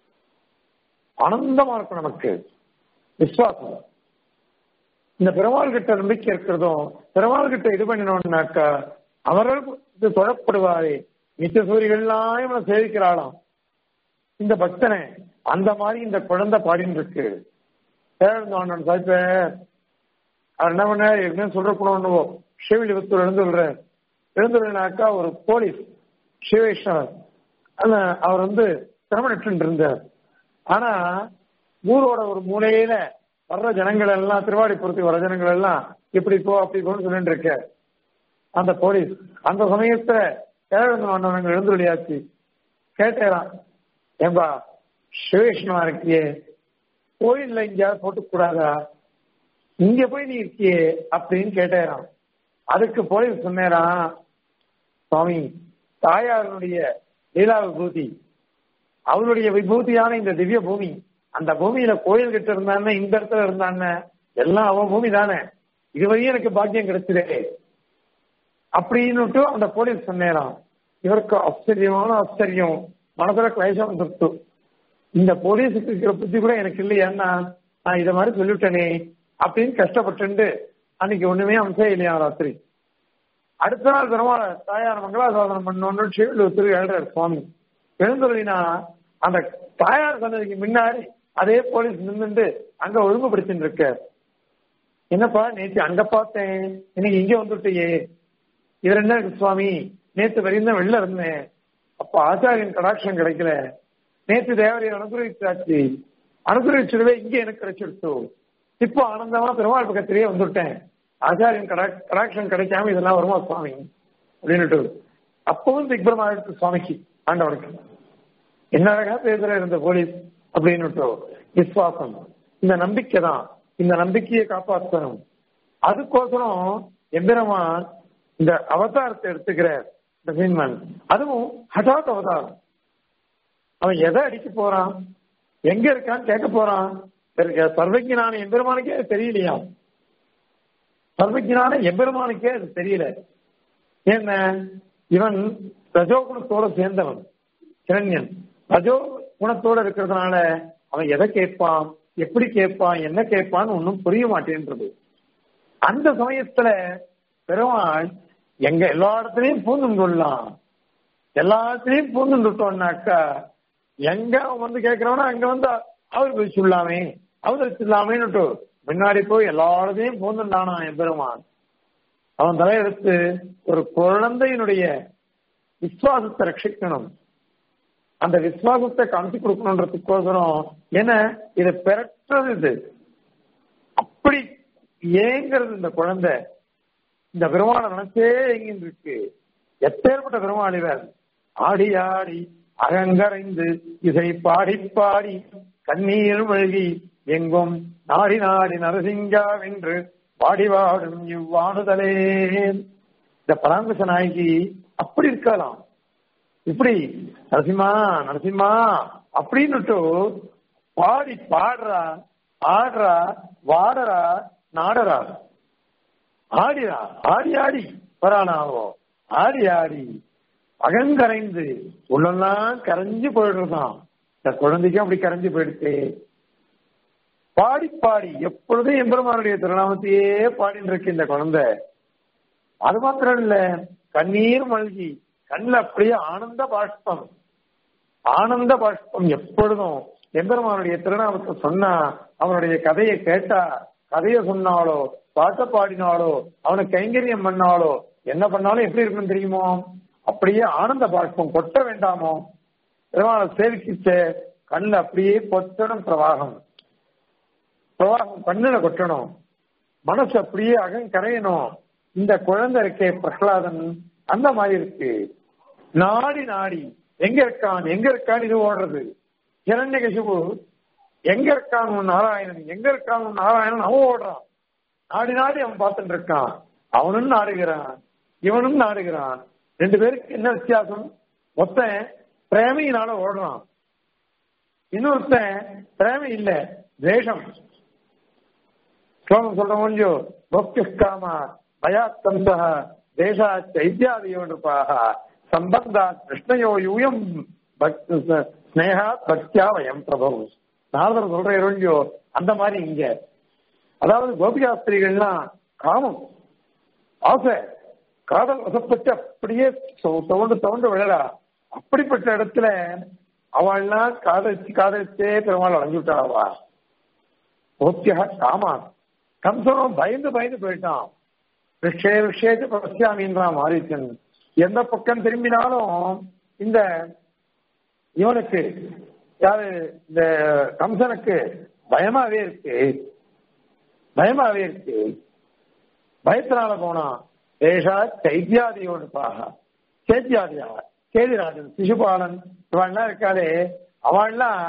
ஆனந்தமா இருக்கும் நமக்கு விஸ்வாசம் இந்த பெருமாள் கிட்ட நம்பிக்கை இருக்கிறதும் பெருமாள் கிட்ட இது பண்ணினோம்னாக்கா அவர்கள் இது தொழப்படுவாரே நித்திய சூரியர்கள்லாம் இவனை சேவிக்கிறாளாம் இந்த பக்தனை அந்த மாதிரி இந்த குழந்தை பாடின்னு இருக்கு பேரன் சாய்ப்ப அவர் என்ன பண்ண என்ன சொல்றக்கூடாது சிவலிபுத்தூர் எழுந்துள்ளார் எழுந்துள்ளனாக்கா ஒரு போலீஸ் சிவேஸ்வரர் அவர் வந்து சிரமணிட்டு இருந்தார் ஆனா ஊரோட ஒரு மூலையில வர்ற ஜனங்கள் எல்லாம் திருவாடிப்புறத்துக்கு வர ஜனங்கள் எல்லாம் இப்படி போ அப்படி போன்னு சொல்லிட்டு இருக்க அந்த போலீஸ் அந்த சமயத்துல கேரள எழுந்துள்ளியாச்சு கேட்டேறான் ஏம்பா சிவவிஷ்ணுவா இருக்கியே கோயில்ல எங்கேயாவது போட்டுக்கூடாதா இங்க போய் நீ இருக்கியே அப்படின்னு கேட்டேறான் அதுக்கு போலீஸ் சொன்னேரான் சுவாமி தாயாருடைய லீலா விபூதி அவருடைய விபூதியான இந்த திவ்ய பூமி அந்த பூமியில கோயில் கிட்ட இருந்தானே இந்த இடத்துல இருந்தானே எல்லாம் அவன் பூமி தானே இதுவரையும் எனக்கு பாக்கியம் கிடைச்சதே அப்படின்னுட்டு அந்த போலீஸ் சொன்னேராம் இவருக்கு ஆச்சரியமான ஆச்சரியம் மனசுல கிளைசம் வந்துட்டு இந்த போலீஸுக்கு இருக்கிற புத்தி கூட எனக்கு இல்லையான்னா நான் இதை மாதிரி சொல்லிவிட்டேனே அப்படின்னு கஷ்டப்பட்டு அன்னைக்கு ஒண்ணுமே அம்சம் இல்லையா ராத்திரி அடுத்த நாள் பெருமாள் தாயார் மங்களாசாதனம் பண்ணோன்னு ஸ்ரீவில்லுவத்திற்கு எழுறாரு சுவாமி எழுந்துருவினா அந்த தாயார் சொன்னதுக்கு முன்னாடி அதே போலீஸ் நின்றுட்டு அங்க ஒழுங்குபடுத்தின்னு இருக்க என்னப்பா நேற்று அங்க பார்த்தேன் இன்னைக்கு இங்க வந்துட்டியே இது என்ன இருக்கு சுவாமி நேற்று வரையும் தான் வெளில இருந்தேன் அப்ப ஆச்சாரியன் கடாட்சம் கிடைக்கல நேற்று தேவரையை அனுகிரகிச்சாச்சு அனுகிரகிச்சிடவே இங்க எனக்கு கிடைச்சிருச்சு இப்போ ஆனந்தமா பெருமாள் பக்கத்திலேயே வந்துட்டேன் ஆச்சாரியன் கடா கடாட்சம் கிடைக்காம இதெல்லாம் வருமா சுவாமி அப்படின்னுட்டு அப்பவும் திக்பரம் ஆயிடுச்சு சுவாமிக்கு ஆண்டவனுக்கு என்ன அழகா பேசுற இருந்த போலீஸ் அப்படின்னு விசுவாசம் இந்த நம்பிக்கை தான் இந்த நம்பிக்கையை காப்பாற்றணும் அதுக்கோசரம் எம்பெருமான் இந்த அவதாரத்தை எடுத்துக்கிற இந்த மீன்மன் அதுவும் ஹட்டாத் அவதாரம் அவன் எதை அடிக்க போறான் எங்க இருக்கான்னு கேட்க போறான் சர்வஜனான எம்பெருமானுக்கே அது தெரியலையா சர்வஜனான எம்பெருமானுக்கே அது தெரியல என்ன இவன் ரஜோ குணத்தோட சேர்ந்தவன் கிரண்யன் ரஜோ குணத்தோட இருக்கிறதுனால அவன் எதை கேட்பான் எப்படி கேட்பான் என்ன கேட்பான்னு ஒன்னும் புரிய மாட்டேன்றது அந்த சமயத்துல பெருமாள் எங்க எல்லா இடத்துலயும் பூந்து கொள்ளலாம் எல்லா இடத்துலயும் பூந்து விட்டோம்னாக்கா எங்க அவன் வந்து கேட்கிறவனா அங்க வந்து அவர் போய் சொல்லாமே அவர் சொல்லாமேன்னு முன்னாடி போய் எல்லா இடத்தையும் பூந்துட்டானா என் பெருமான் அவன் தலையெடுத்து ஒரு குழந்தையினுடைய விசுவாசத்தை ரட்சிக்கணும் அந்த விசுவாசத்தை காமிச்சு கொடுக்கணுன்றதுக்கோசரம் ஏன்னா இதை பெறற்றது இது அப்படி ஏங்கிறது இந்த குழந்தை இந்த பெருமாளை நினைச்சே எங்கின்னு இருக்கு எப்பேற்பட்ட பெருமாள் இவர் ஆடி ஆடி அகங்கரைந்து இசை பாடி பாடி கண்ணீர் மழுகி எங்கும் நாடி நாடி நரசிங்கா வென்று பாடி வாடும் இவ்வாணுதலே இந்த பராங்குச நாயகி அப்படி இருக்கலாம் இப்படி நரசிம்மா நரசிம்மா அப்படின்னுட்டு பாடி பாடுறா ஆடுறா வாடறா நாடறா ஆடிரா ஆடி ஆடி வரானாவோ ஆடி ஆடி அகங்கரைந்து உள்ளெல்லாம் கரைஞ்சு போயிடுறதான் இந்த குழந்தைக்கும் அப்படி கரைஞ்சு போயிடுச்சு பாடி பாடி எப்பொழுதும் எம்பெருமானுடைய திருநாமத்தையே பாடிட்டு இருக்கு இந்த குழந்தை அது மாத்திரம் இல்ல கண்ணீர் மல்கி கண்ணில் அப்படியே ஆனந்த பாஷ்பம் ஆனந்த பாஷ்பம் எப்பொழுதும் எம்பெருமானுடைய திருநாமத்தை சொன்னா அவனுடைய கதையை கேட்டா கதையை சொன்னாலோ பாட்டை பாடினாலோ அவனுக்கு கைங்கரியம் பண்ணாலோ என்ன பண்ணாலும் எப்படி இருக்குன்னு தெரியுமோ அப்படியே ஆனந்த பாஷ்பம் கொட்ட வேண்டாமோ பெருமாளை சேவிக்கிச்ச கண்ணில் அப்படியே கொட்டணும் பிரவாகம் பிரவாகம் கண்ணுல கொட்டணும் மனசு அப்படியே அகம் கரையணும் இந்த குழந்தை இருக்கே பிரகலாதன் அந்த மாதிரி இருக்கு நாடி நாடி எங்க இருக்கான் எங்க இருக்கான் இது ஓடுறது இரண்யகசிபு எங்க இருக்கான் உன் நாராயணன் எங்க இருக்கான் உன் நாராயணன் அவன் ஓடுறான் நாடி நாடி அவன் பார்த்துட்டு இருக்கான் அவனும் நாடுகிறான் இவனும் நாடுகிறான் ரெண்டு பேருக்கு என்ன வித்தியாசம் மொத்தன் பிரேமையினால ஓடுறான் இன்னொருத்தன் பிரேமை இல்ல தேசம் ஸ்லோகம் சொல்ற முடிஞ்சோ பக்திஷ்காமா பயாத்தம்சா தேசா சைத்தியாதியோ நிருப்பாக சம்பந்தா கிருஷ்ணயோ யூயம் ஸ்னேகா பக்தியா வயம் பிரபு நாரதர் சொல்ற இல்லையோ அந்த மாதிரி இங்க அதாவது கோபிகாஸ்திரிகள்லாம் காமம் ஆசை காதல் வசப்பட்டு அப்படியே தோண்டு தோண்டு விழறா அப்படிப்பட்ட இடத்துல அவள்லாம் காதலிச்சு காதலிச்சே பெருமாள் அடைஞ்சு விட்டாளவா ஓத்தியா காமா கம்சனும் பயந்து பயந்து போயிட்டான் விஷய விஷயத்து பசியாமின்றான் மாரிச்சன் எந்த பக்கம் திரும்பினாலும் இந்த இவனுக்கு யாரு இந்த கம்சனுக்கு பயமாவே இருக்கு பயமாவே இருக்கு பயத்தினால போனா தேஷா சைத்தியாதியோடுப்பாக சேத்தியாதியா சேதிராஜன் சிசுபாலன் இவன்லாம் இருக்காளே அவள்லாம்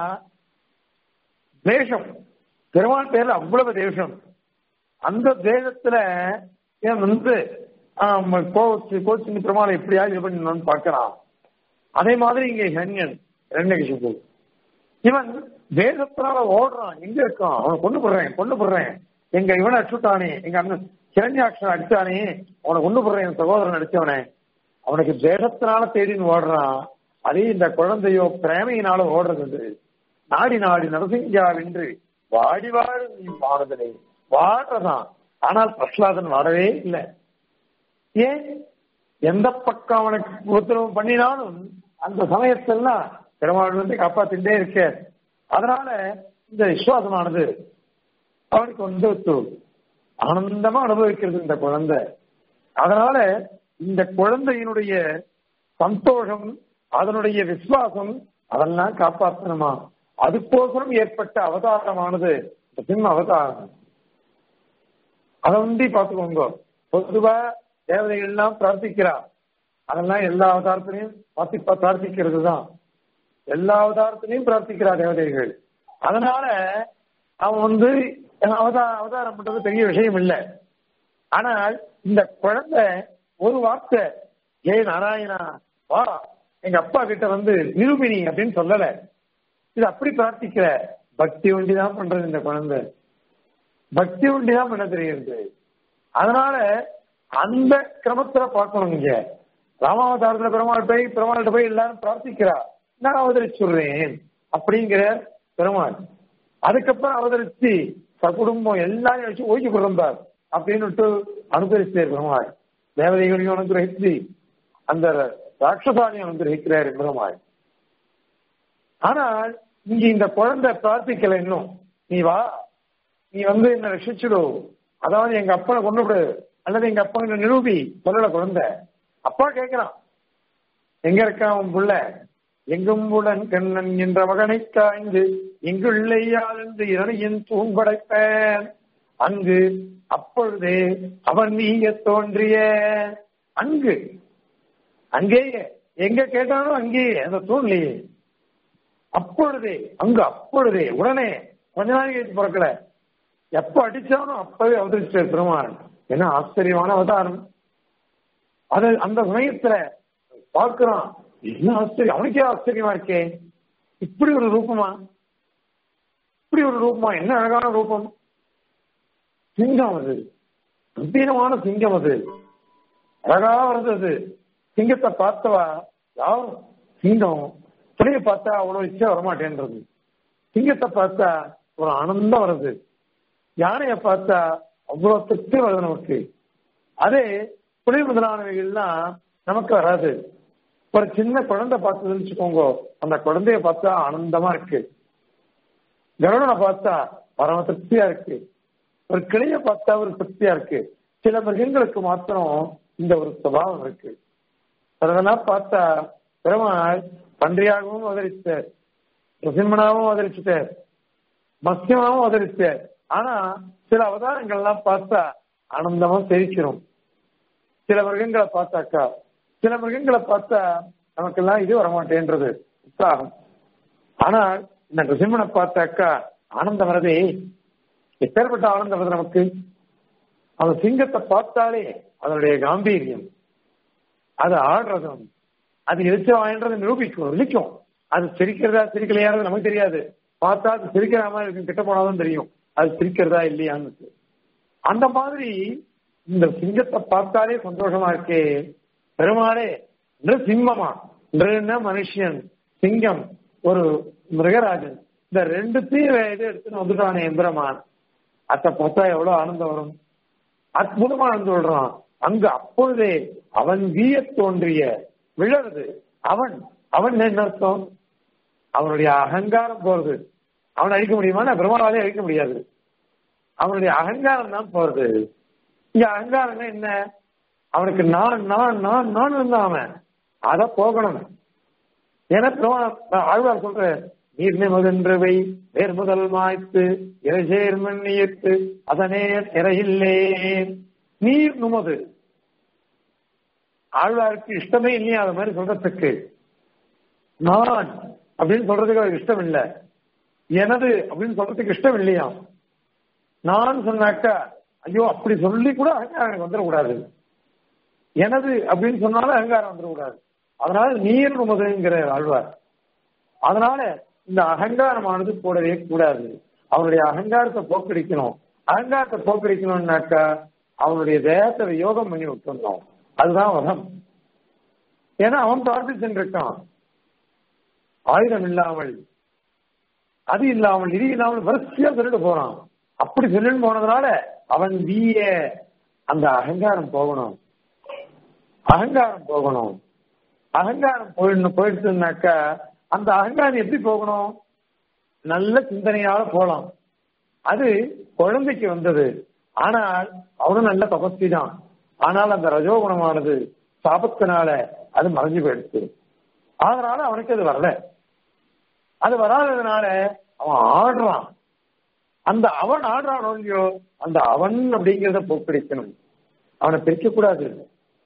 தேசம் பெருமாள் பேர்ல அவ்வளவு தேசம் அந்த தேசத்துல ஏன் வந்து கோச்சு கோச்சின் பெருமாளை எப்படியாவது இது பண்ணணும்னு பார்க்கலாம் அதே மாதிரி இங்க ஹன்யன் ரெண்டகிஷப்பு இவன் தேசத்தினால ஓடுறான் எங்க இருக்கான் அவனை கொண்டு போடுறேன் கொண்டு போடுறேன் எங்க இவனை அடிச்சுட்டானே எங்க அண்ணன் கிரண்யாட்சன் அடிச்சானே அவனை கொண்டு போடுறேன் என் சகோதரன் அடிச்சவனே அவனுக்கு தேசத்தினால தேடின்னு ஓடுறான் அதே இந்த குழந்தையோ பிரேமையினால ஓடுறது நாடி நாடி நரசிங்கா வென்று வாடி வாடு நீ வாடுதலே வாடுறதான் ஆனால் பிரகலாதன் வாடவே இல்லை ஏன் எந்த பக்கம் அவனுக்கு உத்தரவு பண்ணினாலும் அந்த சமயத்தெல்லாம் பெருமாள் வந்து காப்பாத்திட்டே இருக்க அதனால இந்த விசுவாசமானது அவனுக்கு வந்து ஆனந்தமா அனுபவிக்கிறது இந்த குழந்தை அதனால இந்த குழந்தையினுடைய சந்தோஷம் அதனுடைய விசுவாசம் அதெல்லாம் காப்பாற்றணுமா அதுக்கோசரம் ஏற்பட்ட அவதாரமானது சிம்ம அவதாரம் அதை வந்து பார்த்துக்கோங்க பொதுவா தேவதைகள் எல்லாம் பிரார்த்திக்கிறா அதெல்லாம் எல்லா அவதாரத்திலையும் பார்த்தி பிரார்த்திக்கிறது தான் எல்லா அவதாரத்திலையும் பிரார்த்திக்கிறார் தேவதைகள் அதனால அவன் வந்து அவதா அவதாரம் பண்றது பெரிய விஷயம் இல்லை ஆனால் இந்த குழந்தை ஒரு வார்த்தை ஏ நாராயணா வா எங்க அப்பா கிட்ட வந்து நிரூபினி அப்படின்னு சொல்லல இது அப்படி பிரார்த்திக்கிற பக்தி ஒண்டி தான் பண்றது இந்த குழந்தை பக்தி ஒண்டி தான் பண்ண தெரியுது அதனால அந்த கிரமத்துல பார்க்கணும் இங்க ராமாவதாரத்துல பெருமாள் போய் பெருமாள்கிட்ட போய் எல்லாரும் பிரார்த்திக்கிறா நான் அவதரிச்சுடுறேன் அப்படிங்கிற பெருமாள் அதுக்கப்புறம் அவதரிச்சு குடும்பம் எல்லாரையும் வச்சு ஓய்வு கொடுந்தார் அப்படின்னு அனுகரிச்சார் பெருமாள் தேவதைகளையும் அனுகிரகித்து அந்த ராட்சசாலையும் அனுகிரகிக்கிறார் பெருமாள் ஆனால் இங்க இந்த குழந்தை பிரார்த்திக்கல இன்னும் நீ வா நீ வந்து என்ன ரட்சிச்சுடு அதாவது எங்க அப்பனை கொண்டுவிடு அல்லது எங்க அப்பனை நிரூபி சொல்லல குழந்தை அப்பா கேட்கிறான் எங்க இருக்கான் உன் புள்ள எங்கும் உடன் கண்ணன் என்ற மகனை காய்ந்து எங்குள்ளையால் என்று இரணையின் தூம்படைப்பேன் அங்கு அப்பொழுதே அவன் நீங்க தோன்றிய அங்கு அங்கேயே எங்க கேட்டானோ அங்கேயே அந்த தூண்லையே அப்பொழுதே அங்கு அப்பொழுதே உடனே கொஞ்ச நாள் கழிச்சு பிறக்கல எப்ப அடிச்சாலும் அப்பவே அவதரிச்சு பெருமாள் என்ன ஆச்சரியமான அவதாரம் அது அந்த சமயத்துல பார்க்கிறான் என்ன ஆச்சரியம் அவனுக்கே ஆச்சரியமா இருக்கே இப்படி ஒரு ரூபமா இப்படி ஒரு ரூபமா என்ன அழகான ரூபம் சிங்கம் அது கம்பீரமான சிங்கம் அது அழகா இருந்தது சிங்கத்தை பார்த்தவா யாரும் சிங்கம் புலியை பார்த்தா அவ்வளவு இச்சை வரமாட்டேன்றது சிங்கத்தை பார்த்தா ஒரு ஆனந்தம் வருது யானையை பார்த்தா அவ்வளவு திருப்தி வருது நமக்கு அதே புலி முதலானவைகள்லாம் நமக்கு வராது ஒரு சின்ன குழந்தை பார்த்ததுன்னு வச்சுக்கோங்க அந்த குழந்தைய பார்த்தா ஆனந்தமா இருக்கு கருடனை பார்த்தா பரம திருப்தியா இருக்கு ஒரு கிளைய பார்த்தா ஒரு திருப்தியா இருக்கு சில மிருகங்களுக்கு மாத்திரம் இந்த ஒரு சுபாவம் இருக்கு அதெல்லாம் பார்த்தா பெருமாள் பன்றியாகவும் அவதரிச்சார் பிரசிம்மனாவும் அவதரிச்சுட்டார் மத்தியமாவும் அவதரிச்சார் ஆனா சில அவதாரங்கள்லாம் பார்த்தா ஆனந்தமா தெரிக்கிறோம் சில மிருகங்களை பார்த்தாக்கா சில மிருகங்களை பார்த்தா நமக்கெல்லாம் இது வரமாட்டேன்றது உற்சாகம் ஆனால் இந்த நரசிம்மனை பார்த்தாக்கா ஆனந்தம் வரதே எப்பேற்பட்ட ஆனந்தம் வருது நமக்கு அந்த சிங்கத்தை பார்த்தாலே அதனுடைய காம்பீரியம் அது ஆடுறதும் அது எரிச்ச வாயின்றதை நிரூபிக்கும் நிற்கும் அது சிரிக்கிறதா சிரிக்கலையானது நமக்கு தெரியாது பார்த்தா அது சிரிக்கிற மாதிரி இருக்கும் கிட்ட போனாதான் தெரியும் அது சிரிக்கிறதா இல்லையான்னு அந்த மாதிரி இந்த சிங்கத்தை பார்த்தாலே சந்தோஷமா இருக்கே பெருமாளே சிம்மமா நிருன்னா மனுஷன் சிங்கம் ஒரு மிருகராஜன் இந்த ரெண்டுத்தையும் இது எடுத்துன்னு வந்துட்டானே எந்திரமான் அத்தை பார்த்தா எவ்வளவு ஆனந்தம் வரும் அற்புதமா ஆனந்து சொல்றான் அங்கு அப்பொழுதே அவன் வீய தோன்றிய விழறது அவன் அவன் என்ன அர்த்தம் அவனுடைய அகங்காரம் போறது அவனை அழிக்க முடியுமா பிரம்மாவாலே அழிக்க முடியாது அவனுடைய அகங்காரம் தான் போறது இங்க அகங்காரம் என்ன அவனுக்கு நான் நான் நான் நான் இருந்தான் அவன் அத போகணும் ஏன்னா ஆழ்வார் சொல்ற நீர் நிமதென்றவை வேர் முதல் மாய்த்து இறைசேர் மண்ணியத்து அதனே இறையில்லே நீர் நுமது ஆழ்வாருக்கு இஷ்டமே இல்லையா அது மாதிரி சொல்றதுக்கு நான் அப்படின்னு சொல்றதுக்கு அவருக்கு இஷ்டம் இல்லை எனது அப்படின்னு சொல்றதுக்கு இஷ்டம் இல்லையா நான் சொன்னாக்கா ஐயோ அப்படி சொல்லி கூட அகங்காரம் எனக்கு வந்துடக்கூடாது எனது அப்படின்னு சொன்னாலும் அகங்காரம் வந்துடக்கூடாது அதனால நீர் உமதுங்கிற ஆழ்வார் அதனால இந்த அகங்காரமானது கூடவே கூடாது அவனுடைய அகங்காரத்தை போக்கடிக்கணும் அகங்காரத்தை போக்கடிக்கணும்னாக்கா அவனுடைய தேகத்தை யோகம் பண்ணி விட்டுருந்தோம் அதுதான் வதம் ஏன்னா அவன் பிரார்த்திச்சுட்டு இருக்கான் ஆயுதம் இல்லாமல் அது இல்லாமல் இது இல்லாமல் வரிசையா சொல்லிட்டு போறான் அப்படி சொல்லிட்டு போனதுனால அவன் வீய அந்த அகங்காரம் போகணும் அகங்காரம் போகணும் அகங்காரம் போயிடணும் போயிடுச்சுனாக்கா அந்த அகங்காரம் எப்படி போகணும் நல்ல சிந்தனையால போலாம் அது குழந்தைக்கு வந்தது ஆனால் அவனும் நல்ல தபஸ்தி தான் ஆனால் அந்த ரஜோகுணமானது சாபத்தினால அது மறைஞ்சு போயிடுச்சு அதனால அவனுக்கு அது வரல அது வராததுனால அவன் ஆடுறான் அந்த அவன் ஆடுறான் இல்லையோ அந்த அவன் அப்படிங்கிறத போக்கடிக்கணும் அவனை பிரிக்க கூடாது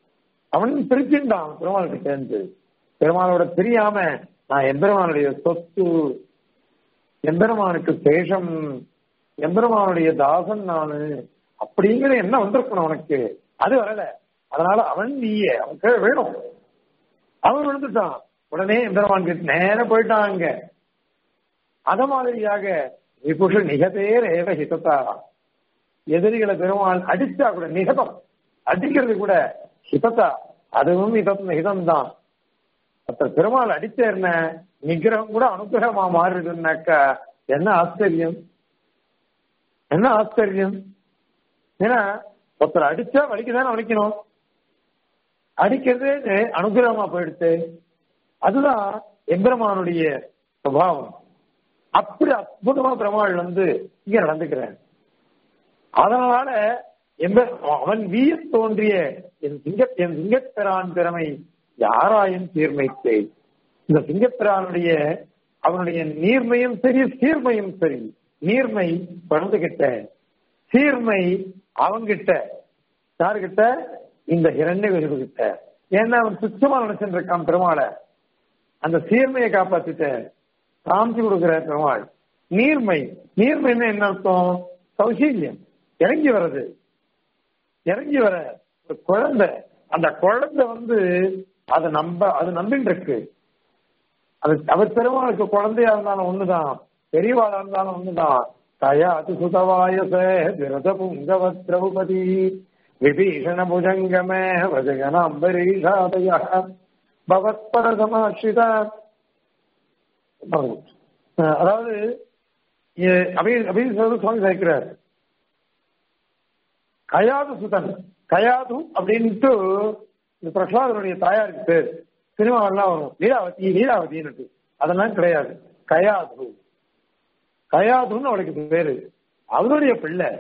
அவன் பிரிச்சுட்டான் பெருமாளுக்கு சேர்ந்து பெருமாளோட பிரியாம நான் எம்பெருமானுடைய சொத்து எம்பெருமானுக்கு சேஷம் எம்பெருமானுடைய தாசன் நானு அப்படிங்கிற என்ன வந்திருக்கணும் அவனுக்கு அது வரல அதனால அவன் நீயே அவன் கீழே வேணும் அவன் விழுந்துட்டான் உடனே எம்பெருமான் கிட்ட நேர போயிட்டான் அங்க அத மாதிரியாக விபுஷ நிகதேர் ஏவ ஹிதத்தா எதிரிகளை பெருமாள் அடிச்சா கூட நிகதம் அடிக்கிறது கூட ஹிதத்தா அதுவும் ஹிதம் ஹிதம் தான் அப்ப பெருமாள் அடிச்ச என்ன நிகிரகம் கூட அனுகிரகமா மாறிடுனாக்கா என்ன ஆச்சரியம் என்ன ஆச்சரியம் ஏன்னா ஒருத்தர் அடிச்சா வலிக்குதானே வலிக்கணும் அடிக்கிறது அனுகிரகமா போயிடுச்சு அதுதான் எம்பெருமானுடைய சுபாவம் அப்படி அற்புதமா பெருமாள் வந்து இங்க நடந்துக்கிறேன் அதனால எம்ப அவன் வீய தோன்றிய என் சிங்க என் சிங்கப்பிரான் திறமை யாராயும் தீர்மைத்தே இந்த சிங்கப்பிரானுடைய அவனுடைய நீர்மையும் சரி சீர்மையும் சரி நீர்மை குழந்தைகிட்ட சீர்மை அவங்கிட்ட யாருகிட்ட இந்த இரண்டை கிட்ட ஏன்னா அவன் சுத்தமா நினைச்சுட்டு இருக்கான் பெருமாளை அந்த சீர்மையை காப்பாத்திட்ட காமிச்சு கொடுக்கிற பெருமாள் நீர்மை நீர்மைன்னு என்ன அர்த்தம் சௌசீல்யம் இறங்கி வர்றது இறங்கி வர ஒரு குழந்தை அந்த குழந்தை வந்து அதை நம்ப அது நம்பின்னு இருக்கு அது அவர் பெருமாளுக்கு குழந்தையா இருந்தாலும் ஒண்ணுதான் பெரியவாளா இருந்தாலும் ஒண்ணுதான் தயா அது சுதவாயச விரத புங்கவ திரௌபதி விபீஷண புஜங்கமே வஜகன அம்பரீஷாதய பவத்பர சமாஷித அதாவது அபீஸ் சுவாமி சேர்க்கிறார் கயாது சுதன் கயாது அப்படின்ட்டு இந்த பிரசாதனுடைய தாயாருக்கு பேர் சினிமாவெல்லாம் வரும் லீலாவதி லீலாவதின்னு அதெல்லாம் கிடையாது கயாது கயாதுன்னு அவளுக்கு பேரு அவருடைய பிள்ளை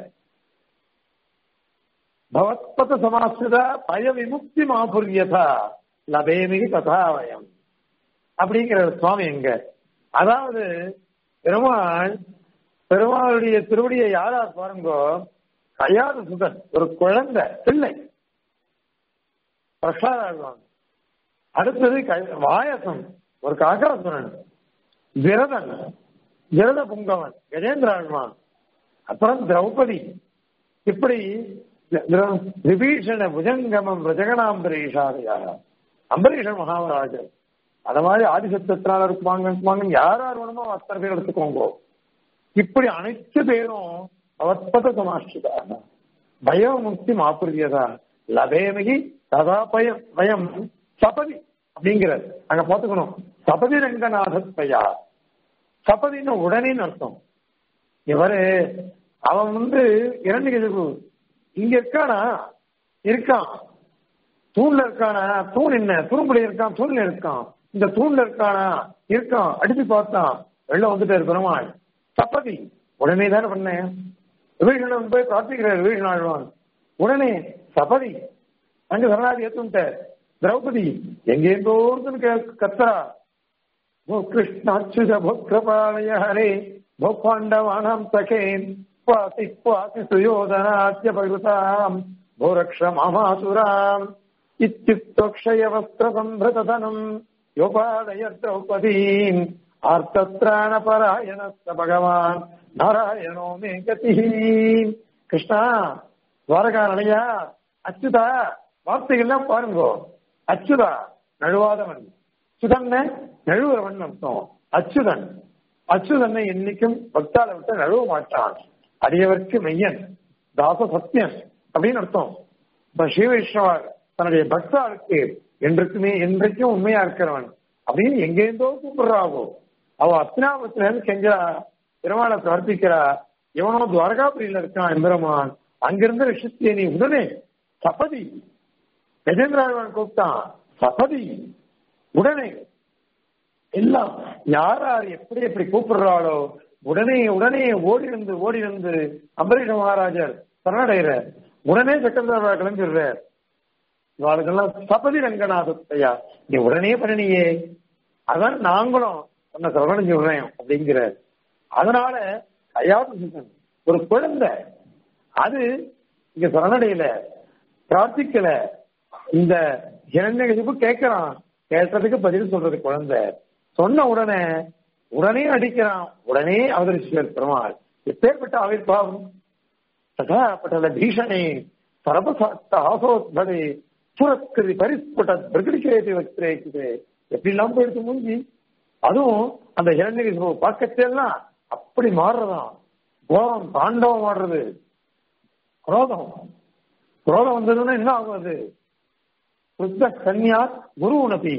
பவத்பத சமாஸ்கிருத பய விமுக்தி மாபுரியதா லபேமிகி ததாவயம் அப்படிங்கிற சுவாமி எங்க அதாவது பெருமாள் பெருமாளுடைய திருவடியை யாரார் பாருங்கோ கயாது சுதன் ஒரு குழந்தை பிள்ளை பிரசாதாழ்வான் அடுத்தது வாயசம் ஒரு காக்காசுரன் விரதன் விரத புங்கவன் கஜேந்திர ஆழ்வான் அப்புறம் திரௌபதி இப்படி விபீஷண புஜங்கமம் ரஜகணாம்பரீஷாதையாக அம்பரீஷன் மகாராஜர் அத மாதிரி ஆதிசத்திரத்தினால இருக்குவாங்க இருக்குவாங்க யார் யார் வேணுமோ அத்தனை பேர் எடுத்துக்கோங்க இப்படி அனைத்து பேரும் அவற்பத சமாஷ்டிதாக பயமுக்தி மாப்புரியதா லபேமகி ததா பயம் பயம் சபதி அப்படிங்கிறது அங்க பாத்துக்கணும் சபதி ரங்கநாதத் பையா சபதின்னு உடனே அர்த்தம் இவரு அவன் வந்து இரண்டு எதிர்ப்பு இங்க இருக்கானா இருக்கான் தூண்ல இருக்கானா தூண் என்ன துரும்புல இருக்கான் தூண்ல இருக்கான் இந்த தூண்ல இருக்கானா இருக்கான் அடிச்சு பார்த்தான் வெளில வந்துட்டாரு பெருமாள் சப்பதி உடனே தானே பண்ணேன் விபீஷணன் போய் பிரார்த்திக்கிறார் விபீஷன் ஆழ்வான் உடனே சபதி அங்க சரணாதி ஏத்துட்ட திரௌபதி எங்கேந்தோர்ந்து கத்தரா கிருஷ்ணாச்சுத புக்ரபாலய ஹரே भोपाण्डवानां सखेन् क्वाति क्वाति सुयोधनाद्य पकृताम् भोरक्ष मामासुराम् इत्युक्तोक्षयवस्त्रसम्भृतधनम् योपादय द्रौपदीम् आर्तत्राणपरायणस्य भगवान् नारायणो मे गतिः கிருஷ்ணா துவாரகா நிலையா அச்சுதா வார்த்தைகள்லாம் பாருங்கோ அச்சுதா நழுவாதவன் சுதன் நழுவுறவன் அர்த்தம் அச்சுதன் அச்சுதன்னை என்னைக்கும் பக்தால விட்டு நழுவ மாட்டான் அடியவர்க்கு மெய்யன் தாச சத்தியன் அப்படின்னு அர்த்தம் இப்ப ஸ்ரீ வைஷ்ணவர் தன்னுடைய பக்தாளுக்கு என்றைக்குமே என்றைக்கும் உண்மையா இருக்கிறவன் அப்படின்னு எங்கேருந்தோ கூப்பிடுறாவோ அவ அத்தினாபத்துல இருந்து செஞ்சா பெருமாளை பிரார்த்திக்கிறா எவனோ துவாரகாபுரியில இருக்கான் எம்பெருமான் அங்கிருந்து ரிஷித்திய நீ உடனே சபதி கஜேந்திராழ்வான் கூப்பிட்டான் சபதி உடனே எல்லாம் யார் யார் எப்படி எப்படி கூப்பிடுறாளோ உடனே உடனே ஓடி இருந்து ஓடி இருந்து அம்பரீஷ மகாராஜர் சரணடைகிற உடனே சக்கரதாரா கிளம்பிடுறார் இவாளுக்கெல்லாம் சபதி ரங்கநாதத்தையா நீ உடனே பண்ணினியே அதான் நாங்களும் உன்னை சரணடைஞ்சு விடுறேன் அப்படிங்கிற அதனால கயாபுசன் ஒரு குழந்தை அது இங்க சரணடையில பிரார்த்திக்கல இந்த இரண்யகசிப்பு கேட்கிறான் கேட்டதுக்கு பதில் சொல்றது குழந்தை சொன்ன உடனே உடனே அடிக்கிறான் உடனே அவதரிச்சார் பெருமாள் எப்பேற்பட்ட ஆவிர்பாவம் ததாப்பட்ட பீஷணே சரபசாத்த ஆசோத்பதே சுரக்கிருதி பரிஸ்புட பிரகடிக்கிறேது வச்சிருக்குது எப்படி எல்லாம் போயிடுச்சு மூஞ்சி அதுவும் அந்த இரண்யகசிப்பு பார்க்கச்செல்லாம் அப்படி மாறுறதாம் கோபம் தாண்டவம் ஆடுறது குரோதம் குரோதம் வந்ததுன்னா என்ன ஆகும் அது சுத்த கன்யா குரு உணபி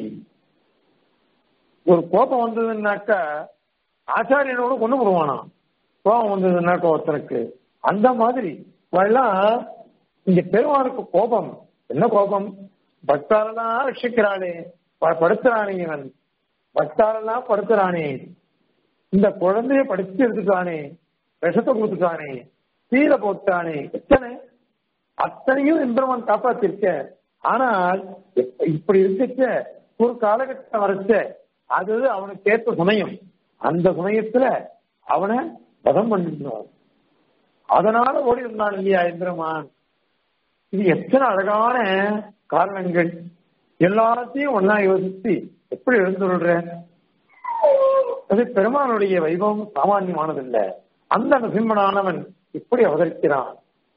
ஒரு கோபம் வந்ததுன்னாக்கா ஆச்சாரியனோட கொண்டு போடுவானா கோபம் வந்ததுன்னாக்கா ஒருத்தனுக்கு அந்த மாதிரி எல்லாம் இங்க பெருமானுக்கு கோபம் என்ன கோபம் பக்தாரெல்லாம் ரட்சிக்கிறானே ப- படுத்துறானே இவன் பக்தாரெல்லாம் படுத்துறானே இந்த குழந்தைய படிச்சு எடுத்துட்டானே விஷத்தை கொடுத்துட்டானே தீர போட்டானே எத்தனை அத்தனையும் இந்திரவன் காப்பாத்திருக்க ஆனால் இப்ப- இப்படி இருந்துச்ச ஒரு காலகட்டம் வரைச்ச அது அவனுக்கு ஏற்ற சமயம் அந்த சமயத்துல அவனை வதம் பண்ணிடணும் அதனால ஓடி இருந்தான் இல்லையா இந்திரமான் இது எத்தனை அழகான காரணங்கள் எல்லாத்தையும் ஒன்னா யோசிச்சு எப்படி எழுந்துள்ள அது பெருமானுடைய வைபவம் சாமானியமானதில்ல அந்த நரசிம்மனானவன் இப்படி அவதரிக்கிறான்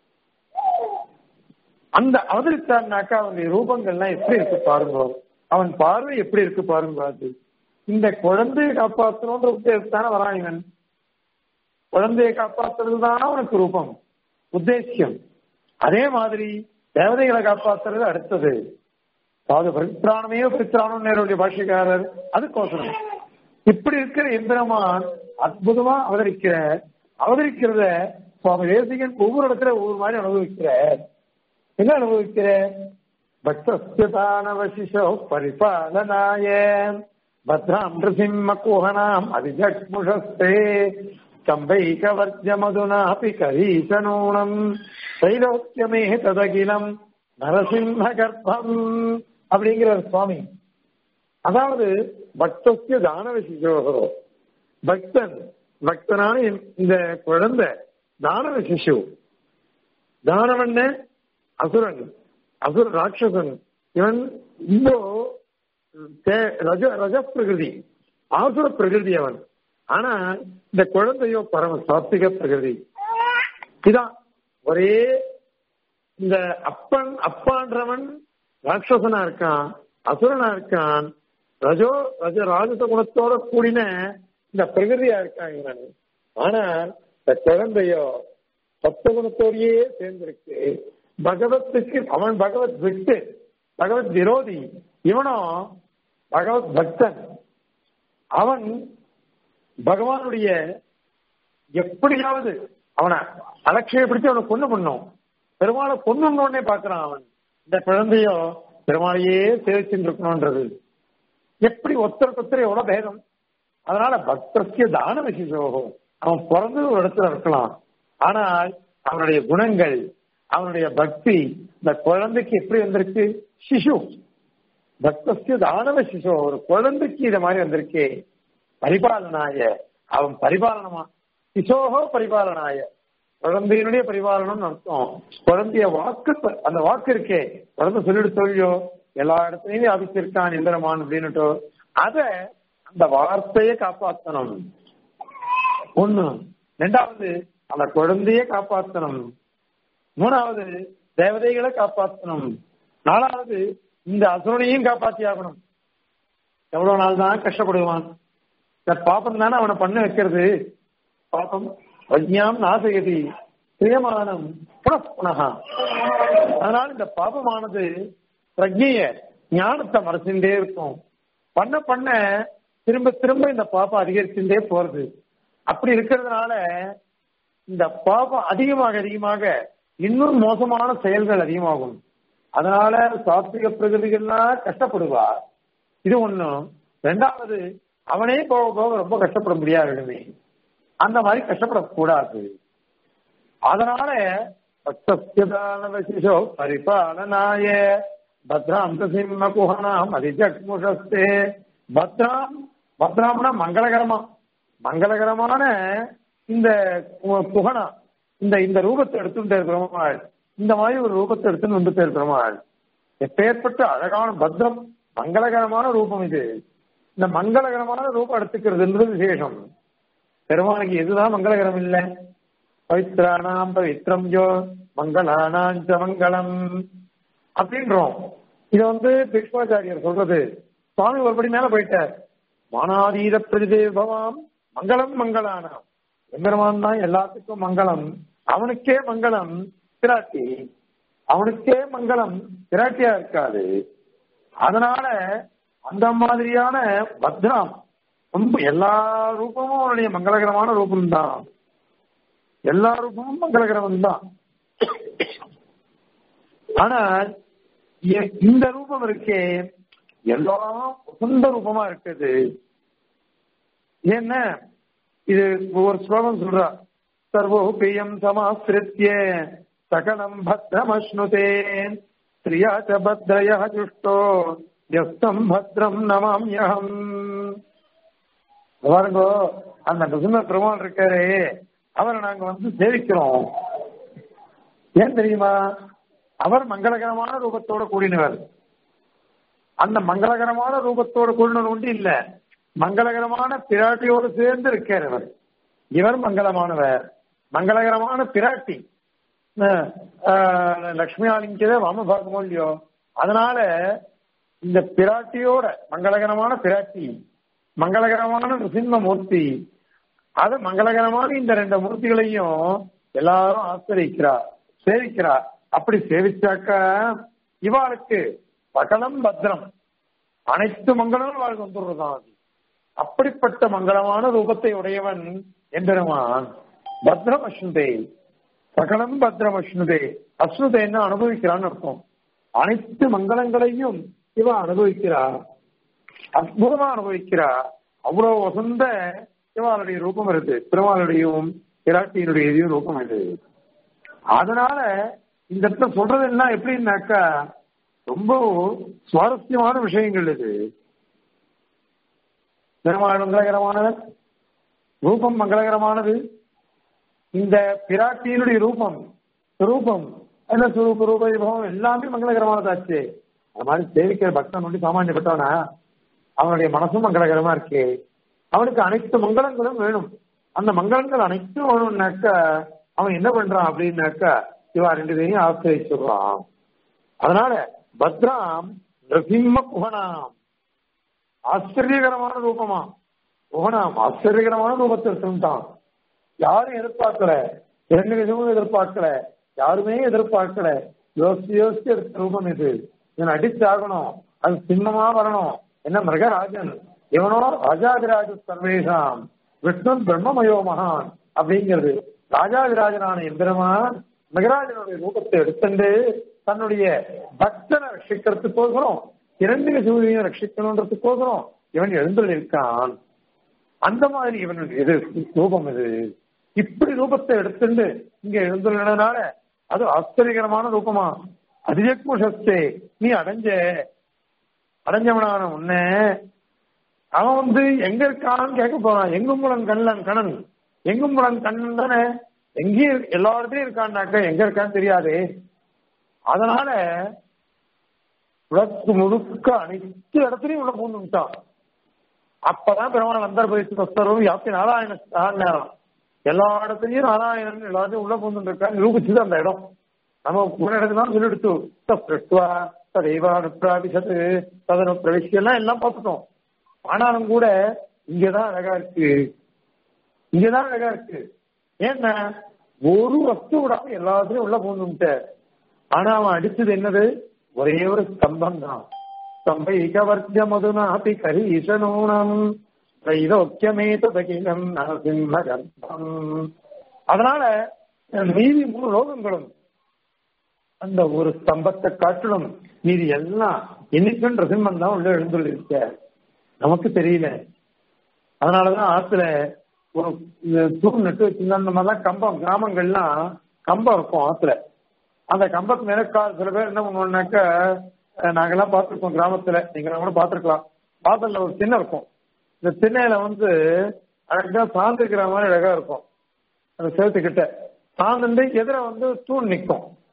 அந்த அவதரித்தான்னாக்கா அவனுடைய ரூபங்கள்லாம் எப்படி இருக்கு பாருங்க அவன் பார்வை எப்படி இருக்கு பாருங்க அது இந்த குழந்தையை காப்பாற்றணுன்ற உத்தேசத்தான வரான் இவன் குழந்தையை காப்பாத்துறது தான் அவனுக்கு ரூபம் உத்தேசியம் அதே மாதிரி தேவதைகளை காப்பாத்துறது அடுத்தது அதாவது பரித்ராணமே பரித்ராணம் நேருடைய பாஷைக்காரர் அதுக்கோசரம் இப்படி இருக்கிற எந்திரமான் அற்புதமா அவதரிக்கிற அவதரிக்கிறத சுவாமி தேசிகன் ஒவ்வொரு இடத்துல ஒவ்வொரு மாதிரி அனுபவிக்கிற என்ன அனுபவிக்கிற பக்தஸ்தானவசிஷோ பரிபாலனாய பத்ராம் நிருசிம்ம குஹனாம் அதிஜக்முஷஸ்தே கம்பைகவர்ஜமதுனாபி கரீசனூனம் தைலோக்கியமே ததகிலம் நரசிம்ம கர்ப்பம் அப்படிங்கிற சுவாமி அதாவது பக்தஸ்ய தான சிசுவோ பக்தன் பக்தனான இந்த குழந்தை தானவ சிசு தானவன் அசுரன் அசுர ராட்சசன் இவன் இந்தோ தே- ரஜ ரஜ பிரகிருதி ஆசுர பிரகிருதி அவன் ஆனா இந்த குழந்தையோ பரம சாத்விக பிரகிருதி இதான் ஒரே இந்த அப்பன் அப்பான்றவன் ராட்சசனா இருக்கான் அசுரனா இருக்கான் ரஜோ ரஜ ராஜச குணத்தோட கூடின இந்த பிரகிருதியா இருக்கான் இவன் ஆனால் இந்த குழந்தையோ சப்த குணத்தோடையே சேர்ந்திருக்கு பகவத்துக்கு அவன் பகவத் விட்டு பகவத் விரோதி இவனோ பகவத் பக்தன் அவன் பகவானுடைய எப்படியாவது அவனை அலட்சியப்படுத்தி அவனை கொண்டு பண்ணும் பெருமாளை கொண்டு உடனே பார்க்கிறான் அவன் இந்த குழந்தையோ பெருமாளையே சேவிச்சுட்டு இருக்கணும்ன்றது எப்படி ஒருத்தருக்கு ஒருத்தர் எவ்வளவு பேதம் அதனால பக்தர்க்கு தான விசேஷம் அவன் பிறந்தது ஒரு இடத்துல இருக்கலாம் ஆனால் அவனுடைய குணங்கள் அவனுடைய பக்தி இந்த குழந்தைக்கு எப்படி வந்திருக்கு சிசு பக்தஸ்து தானவ சிசு ஒரு குழந்தைக்கு இத மாதிரி வந்திருக்கே பரிபாலனாய அவன் பரிபாலனமா சிசோகோ பரிபாலனாய குழந்தையினுடைய பரிபாலனம் அர்த்தம் குழந்தைய வாக்கு அந்த வாக்கு இருக்கே குழந்தை சொல்லிட்டு சொல்லியோ எல்லா இடத்துலயும் வியாபிச்சிருக்கான் இந்திரமான் அப்படின்னுட்டோ அத அந்த வார்த்தையை காப்பாத்தணும் ஒண்ணு ரெண்டாவது அந்த குழந்தைய காப்பாத்தணும் மூணாவது தேவதைகளை காப்பாற்றணும் நாலாவது இந்த அசுரனையும் காப்பாத்தி ஆகணும் எவ்வளவு நாள் தான் கஷ்டப்படுவான் இந்த பாப்பம் தானே அவனை பண்ண வைக்கிறது பாப்பம் வஜ்ஞாம் நாசகதி பிரியமானம் புனப்புனகா அதனால இந்த பாபமானது பிரஜைய ஞானத்தை மறைச்சுட்டே இருக்கும் பண்ண பண்ண திரும்ப திரும்ப இந்த பாப்பம் அதிகரிச்சுட்டே போறது அப்படி இருக்கிறதுனால இந்த பாபம் அதிகமாக அதிகமாக இன்னும் மோசமான செயல்கள் அதிகமாகும் அதனால சாத்விக பிரகதிகள்லாம் கஷ்டப்படுவா இது ஒண்ணும் ரெண்டாவது அவனே போக போக ரொம்ப கஷ்டப்பட முடியாது அந்த மாதிரி கஷ்டப்படக்கூடாது அதனால பக்தஸ்யதானவசிஷோ பரிபாலனாய பத்ராம் சிம்ம குஹனாம் அதிஜக்முஷஸ்தே பத்ராம் பத்ராம்னா மங்களகரமா மங்களகரமான இந்த கு- குஹனா இந்த இந்த ரூபத்தை எடுத்துட்டு பெருமாள் இந்த மாதிரி ஒரு ரூபத்தை எடுத்துன்னு வந்து பெருமாள் எப்பேற்பட்ட அழகான பத்ரம் மங்களகரமான ரூபம் இது இந்த மங்களகரமான ரூபம் எடுத்துக்கிறதுன்றது விசேஷம் பெருமானுக்கு எதுதான் மங்களகரம் இல்லை பவித்ராணாம் பவித்ரம் ஜோ மங்களானாஞ்ச மங்களம் அப்படின்றோம் இது வந்து பிக்ஷ்மாச்சாரியர் சொல்றது சுவாமி ஒருபடி மேல போயிட்டார் மானாதீத பிரதிதேபவாம் மங்களம் மங்களானாம் எம்பெருமான் தான் எல்லாத்துக்கும் மங்களம் அவனுக்கே மங்களம் பிராட்டி அவனுக்கே மங்களம் பிராட்டியா இருக்காது அதனால அந்த மாதிரியான பத்ரம் ரொம்ப எல்லா ரூபமும் அவனுடைய மங்களகரமான ரூபம் தான் எல்லா ரூபமும் மங்களகரம் தான் ஆனால் எ- இந்த ரூபம் இருக்கே எல்லாம் உசந்த ரூபமா இருக்குது என்ன இது ஒரு ஸ்லோகம் சொல்றா சர்வோபியம் சமாசிரித்ய சகலம் பத்ரமஸ்னுதே ஸ்திரியா ச பத்ரய ஜுஷ்டோ யஸ்தம் பத்ரம் நமாம்யகம் பாருங்கோ அந்த நிருசிம்ம பெருமாள் இருக்காரே அவரை நாங்க வந்து சேவிக்கிறோம் ஏன் தெரியுமா அவர் மங்களகரமான ரூபத்தோட கூடினவர் அந்த மங்களகரமான ரூபத்தோட கூடினவர் உண்டு இல்ல மங்களகரமான பிராட்டியோடு சேர்ந்து இருக்கார் இவர் இவர் மங்களமானவர் மங்களகரமான பிராட்டி அஹ், அஹ், லக்ஷ்மி ஆலிங்கதே வாம பார்க்கமோ இல்லையோ அதனால இந்த பிராட்டியோட மங்களகரமான பிராட்டி மங்களகரமான நிருசிம்ம மூர்த்தி அது மங்களகரமான இந்த ரெண்டு மூர்த்திகளையும் எல்லாரும் ஆசிரிக்கிறார் சேவிக்கிறார் அப்படி சேவிச்சாக்க இவாளுக்கு சகலம் பத்ரம் அனைத்து மங்களமும் வாழ்க்கை வந்துடுறதான் அது அப்படிப்பட்ட மங்களமான ரூபத்தை உடையவன் எம்பெருமான் பத்ரம் அஸ்னுதே சகலம் பத்ரம் அஸ்னுதே அஸ்னுதேன்னு அனுபவிக்கிறான்னு அர்த்தம் அனைத்து மங்களங்களையும் இவன் அனுபவிக்கிறார் அற்புதமா அனுபவிக்கிறா அவ்வளவு வசந்த இவாளுடைய ரூபம் இருக்கு பெருமாளுடையும் பிராட்டியினுடைய இதையும் ரூபம் இது அதனால இந்த இடத்துல சொல்றது என்ன எப்படின்னாக்கா ரொம்ப சுவாரஸ்யமான விஷயங்கள் இது பெருமாள் மங்களகரமானவர் ரூபம் மங்களகரமானது இந்த பிராட்டியினுடைய ரூபம் ரூபம் என்ன சுரூப ரூப விபவம் எல்லாமே மங்களகரமானதாச்சு அது மாதிரி சேவிக்கிற பக்தன் வந்து சாமானியப்பட்டவனா அவனுடைய மனசும் மங்களகரமா இருக்கு அவனுக்கு அனைத்து மங்களங்களும் வேணும் அந்த மங்களங்கள் அனைத்தும் வேணும்னாக்கா அவன் என்ன பண்றான் அப்படின்னாக்கா இவா ரெண்டு பேரையும் ஆசிரியிச்சுடுறான் அதனால பத்ராம் நரசிம்ம குஹனாம் ஆச்சரியகரமான ரூபமா குஹனாம் ஆச்சரியகரமான ரூபத்தை இருந்தான் யாரும் எதிர்பார்க்கல இரண்டு விதமும் எதிர்பார்க்கல யாருமே எதிர்பார்க்கல யோசிச்சு யோசிச்சு எடுத்த ரூபம் இது இவன் அடிச்சாகணும் அது சின்னமா வரணும் என்ன மிருகராஜன் இவனோ ராஜாதிராஜ சர்வேஷாம் விஷ்ணு பிரம்மமயோ மகான் அப்படிங்கிறது ராஜாதிராஜனான எம்பெருமான் மிகராஜனுடைய ரூபத்தை எடுத்துண்டு தன்னுடைய பக்தனை ரட்சிக்கிறதுக்கோசரம் இரண்டு சூரியனையும் ரட்சிக்கணுன்றதுக்கோசரம் இவன் எழுந்துள்ள இருக்கான் அந்த மாதிரி இவனுடைய இது ரூபம் இது இப்படி ரூபத்தை எடுத்துட்டு இங்க எழுந்துள்ளனால அது ஆச்சரியகரமான ரூபமா அதிஜக்முஷஸ்தே நீ அடைஞ்ச அடைஞ்சவனான உன்ன அவன் வந்து எங்க இருக்கான்னு கேட்க போறான் எங்கும் புலன் கண்ணன் கணன் எங்கும் புலன் கண்ணன் தானே எங்கேயும் எல்லா இடத்துலயும் இருக்கான்னாக்க எங்க இருக்கான்னு தெரியாது அதனால உலக்கு முழுக்க அனைத்து இடத்துலயும் உள்ள பூந்துட்டான் அப்பதான் பெருமாள் அந்தர் போயிட்டு பஸ்தரும் யாத்தி நாராயண நேரம் எல்லா இடத்துலயும் நாராயணன் எல்லாத்தையும் உள்ள பூந்து இருக்காங்க நிரூபிச்சது அந்த இடம் நம்ம ஒரு இடத்துல சொல்லி எடுத்து தத்வா ததைவானுப்பிராபிசத்து ததனு பிரவிஷ்யெல்லாம் எல்லாம் பார்த்துட்டோம் ஆனாலும் கூட இங்கதான் அழகா இருக்கு இங்கதான் அழகா இருக்கு ஏன்னா ஒரு வஸ்து விடாம எல்லாத்துலயும் உள்ள பூந்துட்ட ஆனா அவன் அடிச்சது என்னது ஒரே ஒரு ஸ்தம்பம் தான் ஸ்தம்பைகவர்ஜ மதுனாபி கரீசனூனம் தைலோக்கியமே ததகிலம் நரசிம்ம கர்ப்பம் அதனால மீதி மூணு லோகங்களும் அந்த ஒரு ஸ்தம்பத்தை காட்டிலும் மீதி எல்லாம் இன்னைக்கும் நரசிம்மன் தான் உள்ள எழுந்துள்ள நமக்கு தெரியல அதனாலதான் ஆத்துல ஒரு தூண் நட்டு வச்சிருந்தா அந்த மாதிரிலாம் கம்பம் கிராமங்கள்லாம் கம்பம் இருக்கும் ஆத்துல அந்த கம்பத்து மேல கா- சில பேர் என்ன பண்ணுவோம்னாக்க அஹ், நாங்கெல்லாம் பார்த்திருக்கோம் கிராமத்துல நீங்க கூட பார்த்திருக்கலாம் வாசல்ல ஒரு திண்ணை இருக்கும் இந்த திண்ணையில வந்து அழகா சார்ந்திருக்கிற மாதிரி அழகா இருக்கும் அந்த செவத்துக்கிட்ட சார்ந்துட்டு எதிர வந்து தூண் நிற்கும்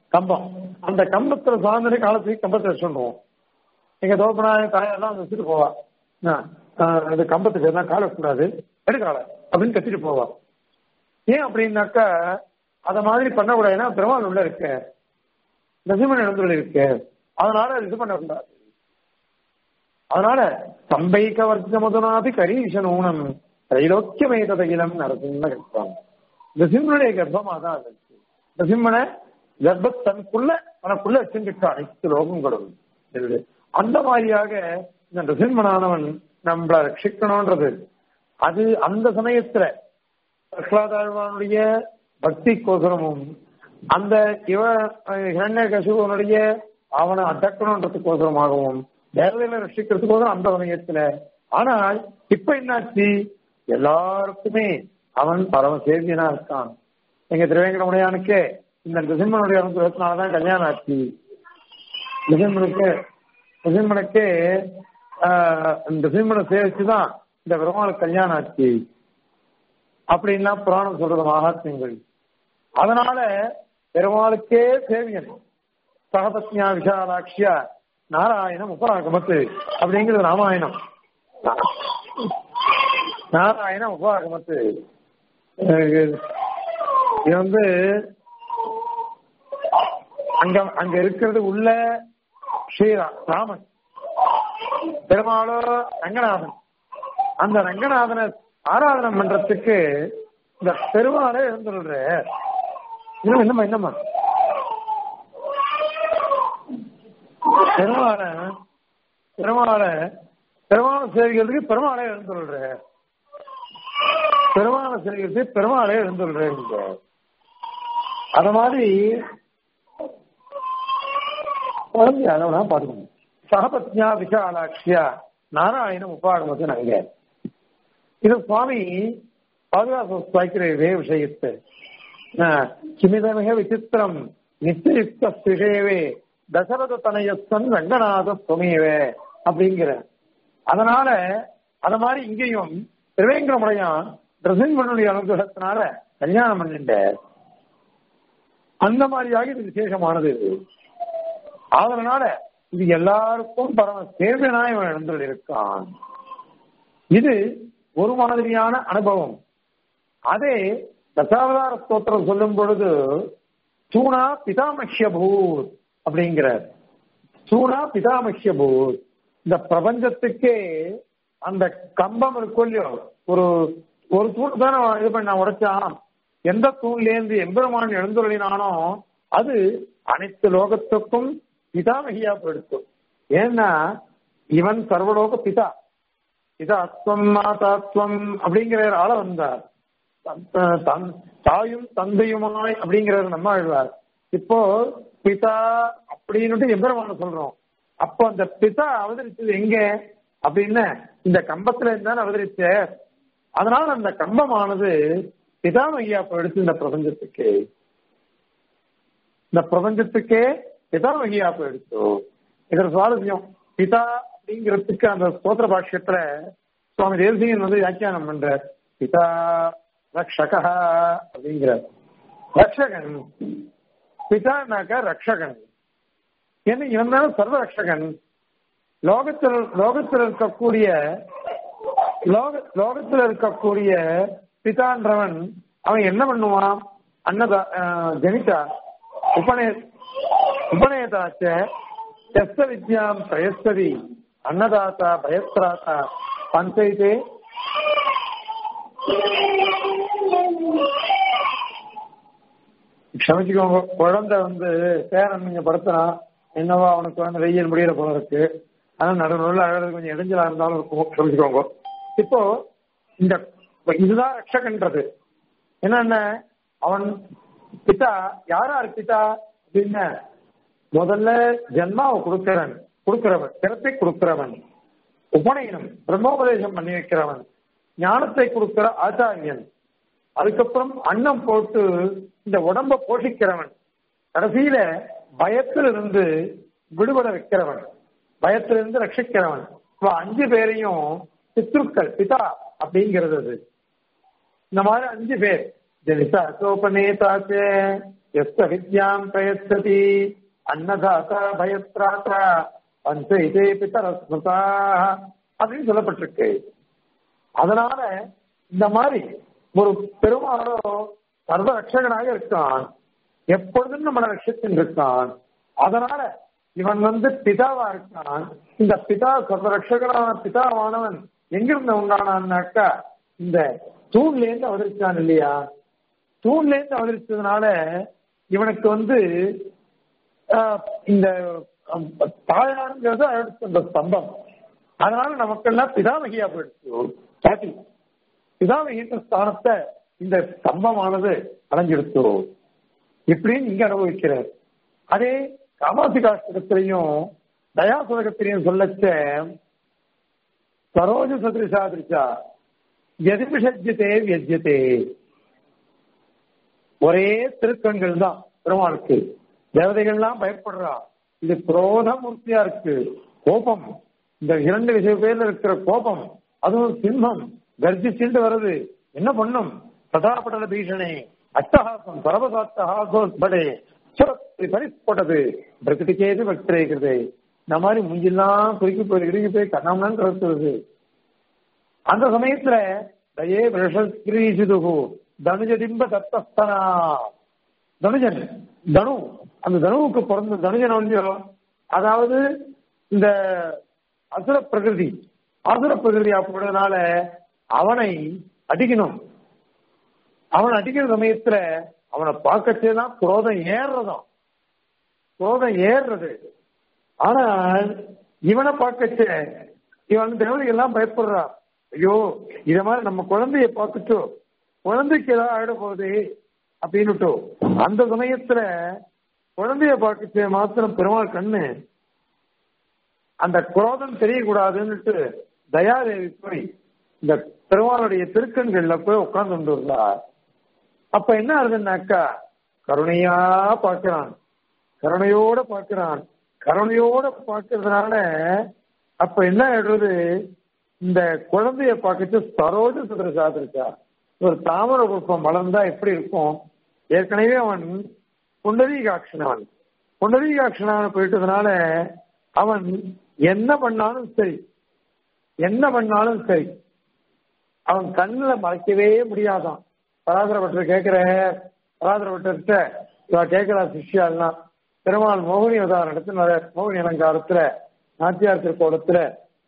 கம்பம் அந்த கம்பத்துல சார்ந்த காலத்துக்கு கம்பத்தை வச்சுருவோம் எங்க தோப்பனா தாயெல்லாம் அதை வச்சுட்டு போவா என்ன, ஆஹ் இந்த கம்பத்துக்கு எல்லாம் காலை கூடாது எடுக்கால அப்படின்னு கத்திட்டு போவா ஏன் அப்படின்னாக்கா அத மாதிரி பண்ணக்கூடாது ஏன்னா பெருமாள் உள்ள இருக்கு நசிமன் இடத்துல இருக்கு அதனால அது இது பண்ணக்கூடாது அதனால சம்பைக்க வர்க்க முதனாதி கரீஷன் ஊனம் தைலோக்கியமேதகிலம் நரசிம்ம கர்ப்பம் நசிம்மனுடைய கர்ப்பமா தான் அது இருக்கு நசிம்மனை கர்ப்ப தனக்குள்ள தனக்குள்ள வச்சுட்டு அனைத்து லோகங்களும் இருக்குது. அந்த மாதிரியாக இந்த நரசிம்மனானவன் நம்மளை ரட்சிக்கணும்ன்றது அது அந்த சமயத்துல பிரகலாதாழ்வானுடைய பக்தி கோசரமும் அந்த இவ இரண்ய கசுவனுடைய அவனை அடக்கணுன்றதுக்கோசரமாகவும் தேவதையில ரட்சிக்கிறதுக்கோசரம் அந்த சமயத்துல ஆனால் இப்ப என்னாச்சு எல்லாருக்குமே அவன் பரம சேவியனா இருக்கான் எங்க திருவேங்கடமுடையானுக்கே இந்த நிசிம்மனுடைய அனுகிரகத்தினாலதான் கல்யாணம் ஆச்சு நிசிம்மனுக்கு நிசிம்மனுக்கு ஆஹ், இந்த நிசிம்மனை சேவிச்சுதான் இந்த பெருமாளுக்கு கல்யாணம் ஆச்சு அப்படின்னா புராணம் சொல்றது மகாத்மியங்கள் அதனால பெருமாளுக்கே சேவியன் சகபத்யா விஷாலாட்சியா நாராயணம் உபராகமத்து அப்படிங்கிறது ராமாயணம் நாராயணம் உபராகமத்து அஹ் இது வந்து அங்க அங்க இருக்கிறது உள்ள ஸ்ரீராம் ராமன் பெருமாளோ ரங்கநாதன் அந்த ரங்கநாதனை ஆராதனை பண்றதுக்கு இந்த பெருமாளே எழுந்துடுற இன்னும் என்னம்மா என்னம்மா பெருமாள பெருமாள பெருமாளை சேவிக்கிறதுக்கு பெருமாளே எழுந்துடுற பெருமாளை சேவிக்கிறதுக்கு பெருமாளே எழுந்துடுற அத மாதிரி குழந்தை அளவுலாம் பாத்துக்கணும் சகபத்யா விஷாலாட்சியா நாராயணம் உபாகமத்தின் அங்க இது சுவாமி பாதுகாப்பு வைக்கிற இதே விஷயத்தை கிமிதமிக விசித்திரம் நித்தியுக்த விஷயவே தசரத தனயஸ்தன் ரங்கநாத சுமேவே அப்படிங்கிற அதனால அத மாதிரி இங்கேயும் திருவேங்கடமுடையான் பிரசன்மனுடைய அனுகிரகத்தினால கல்யாணம் பண்ணிட்ட அந்த மாதிரியாக இது விசேஷமானது இது அதனால இது எல்லாருக்கும் பரம சேவனாய் இவன் எழுந்து இருக்கான் இது ஒரு மாதிரியான அனுபவம் அதே தசாவதார ஸ்தோத்திரம் சொல்லும் பொழுது சூனா பிதாமக்ஷ பூத் அப்படிங்கிறார் சூனா பிதாமக்ஷ பூத் இந்த பிரபஞ்சத்துக்கே அந்த கம்பம் இருக்கும் இல்லையோ ஒரு ஒரு தூண் தானே இது பண்ண உடைச்சான் எந்த தூண்லேருந்து எம்பெருமான் எழுந்துள்ளினானோ அது அனைத்து லோகத்துக்கும் பிதாமகியா போயிடுத்து ஏன்னா இவன் சர்வலோக பிதா பிதாத்வம் மாதாத்வம் அப்படிங்கிற ஆள வந்தார் தன்- தன்- தாயும் தந்தையுமாய் அப்படிங்கிறார் நம்ம ஆழ்வார் இப்போ பிதா அப்படின்னு எம்பெருமான சொல்றோம் அப்போ அந்த பிதா அவதரிச்சது எங்க அப்படின்னு இந்த கம்பத்துல இருந்தான் அவதரிச்ச அதனால அந்த கம்பமானது பிதாமையா போயிடுச்சு இந்த பிரபஞ்சத்துக்கு இந்த பிரபஞ்சத்துக்கே பிதாமகியா போயிடுச்சு இதுல சுவாரஸ்யம் பிதா அப்படிங்கிறதுக்கு அந்த ஸ்தோத்திர பாஷ்யத்துல சுவாமி தேவசிங்கன் வந்து வியாக்கியானம் பண்றார் பிதா ரக்ஷகா அப்படிங்கிறார் ரக்ஷகன் பிதானாக்கா ரக்ஷகன் ஏன்னா இவன் தானே சர்வ ரக்ஷகன் லோகத்தில் லோகத்தில் இருக்கக்கூடிய லோக லோகத்தில் இருக்கக்கூடிய பிதான்றவன் அவன் என்ன பண்ணுவான் அன்னதா ஆஹ், ஜனிதா உபநே உபநேதாச்ச எஸ்த வித்யாம் பிரயஸ்ததி அன்னதாத்தா பயஸ்திராத்தா பஞ்சைதே க்ஷமிச்சுக்கோங்க குழந்தை வந்து பேரன் நீங்க படுத்துறான் என்னவோ அவனுக்கு வந்து வெயில் முடியல போல இருக்கு ஆனா நடுநடுவில் அழகு கொஞ்சம் இடைஞ்சலா இருந்தாலும் இருக்கும் க்ஷமிச்சுக்கோங்க இப்போ இந்த இதுதான் ரட்சகன்றது என்னென்ன அவன் பிதா யாரார் பிதா அப்படின்னு முதல்ல ஜென்மாவை கொடுக்கிறவன் கொடுக்கிறவன் பிறப்பை கொடுக்கிறவன் உபநயனம் பிரம்மோபதேசம் பண்ணி வைக்கிறவன் ஞானத்தை கொடுக்கிற ஆச்சாரியன் அதுக்கப்புறம் அன்னம் போட்டு இந்த உடம்ப போஷிக்கிறவன் கடைசியில பயத்திலிருந்து விடுபட வைக்கிறவன் பயத்திலிருந்து ரட்சிக்கிறவன் இவ அஞ்சு பேரையும் பித்ருக்கள் பிதா அப்படிங்கிறது அது இந்த மாதிரி அஞ்சு பேர் ஜனிதா சோபநேதாச்சே எஸ்த வித்யாம் பிரயத்ததி அன்னதாத்தா பயத்ராத்தா பஞ்ச இதே பித்தரஸ்மதா அப்படின்னு சொல்லப்பட்டிருக்கு அதனால இந்த மாதிரி ஒரு பெருமாளோ சர்வ ரட்சகனாக இருக்கான் எப்பொழுதும் நம்மளை ரட்சித்து இருக்கான் அதனால இவன் வந்து பிதாவா இருக்கான் இந்த பிதா சர்வ ரட்சகனான பிதாவானவன் எங்கிருந்து உண்டானான்னாக்கா இந்த தூண்ல இருந்து அவதரிச்சான் இல்லையா தூண்ல இருந்து அவதரிச்சதுனால இவனுக்கு வந்து ஆஹ், இந்த அஹ், தாயாருங்கிறது அடுத்த அந்த ஸ்தம்பம் அதனால நமக்கெல்லாம் பிதாமகியா போயிடுச்சு சாட்டி பிதாமகின்ற ஸ்தானத்தை இந்த ஸ்தம்பமானது அடைஞ்சிடுச்சு இப்படின்னு இங்க அனுபவிக்கிறார் அதே காமாசிகாஷ்டகத்திலையும் தயாசுலகத்திலையும் சொல்லச்ச சரோஜ சதிருஷா திருஷா எதிர்விஷஜ்யத்தே வியஜ்யத்தே ஒரே திருக்கண்கள் தான் பெருமாளுக்கு தேவதைகள்லாம் பயப்படுறா இது குரோத மூர்த்தியா இருக்கு கோபம் இந்த இரண்டு விஷய பேர்ல இருக்கிற கோபம் அதுவும் சிம்மம் கர்ஜிச்சுட்டு வருது என்ன பண்ணும் சதாபடல பீஷணே அட்டஹாசம் பரவசாத்தஹாசோஸ்படே சுரத்தி பரிஸ்போட்டது பிரகிருதிக்கேது வக்திரேகிறது இந்த மாதிரி முஞ்செல்லாம் குறுக்கி போய் இறுகி போய் கண்ணாமலாம் கலத்துறது அந்த சமயத்துல தயே விஷகிரீசிதுகு தனுஜடிம்ப தத்தஸ்தனா தனுஜன் தனு அந்த தனுவுக்கு பிறந்த தனுஜன் வந்து அதாவது இந்த அசுர பிரகிருதி அசுர பிரகிருதி அப்படின்றதுனால அவனை அடிக்கணும் அவன் அடிக்கிற சமயத்துல அவனை பார்க்கச்சே தான் குரோதம் ஏறுறதாம் குரோதம் ஏறுறது ஆனால் இவனை பார்க்கச்சே இவன் தேவதைகள் எல்லாம் பயப்படுறான் ஐயோ இத மாதிரி நம்ம குழந்தைய பார்த்துட்டோ குழந்தைக்கு ஏதாவது ஆயிட போகுது அப்படின்னுட்டோ அந்த சமயத்துல குழந்தைய பார்க்கச்சே மாத்திரம் பெருமாள் கண்ணு அந்த குரோதம் தெரியக்கூடாதுன்னுட்டு தயாதேவி போய் இந்த பெருமாளுடைய திருக்கண்கள்ல போய் உட்கார்ந்து வந்துள்ளார் அப்ப என்ன ஆகுதுன்னாக்கா கருணையா பார்க்கிறான் கருணையோட பார்க்கிறான் கருணையோட பார்க்கறதுனால அப்ப என்ன ஆயிடுறது இந்த குழந்தைய பார்க்கச்சு சரோஜ சுதரசாத் இருக்கா ஒரு தாமர புஷ்பம் வளர்ந்தா எப்படி இருக்கும் ஏற்கனவே அவன் புண்டரீகாட்சனவன் புண்டரீகாட்சனவன் போயிட்டதுனால அவன் என்ன பண்ணாலும் சரி என்ன பண்ணாலும் சரி அவன் கண்ணுல மறைக்கவே முடியாதான் பராதரப்பட்டர் கேட்கிற பராதரப்பட்ட இவ கேட்கிறா சிஷ்யாலாம் பெருமாள் மோகினி அவதாரம் நடத்தினார மோகினி அலங்காரத்துல நாச்சியார் திருக்கோலத்துல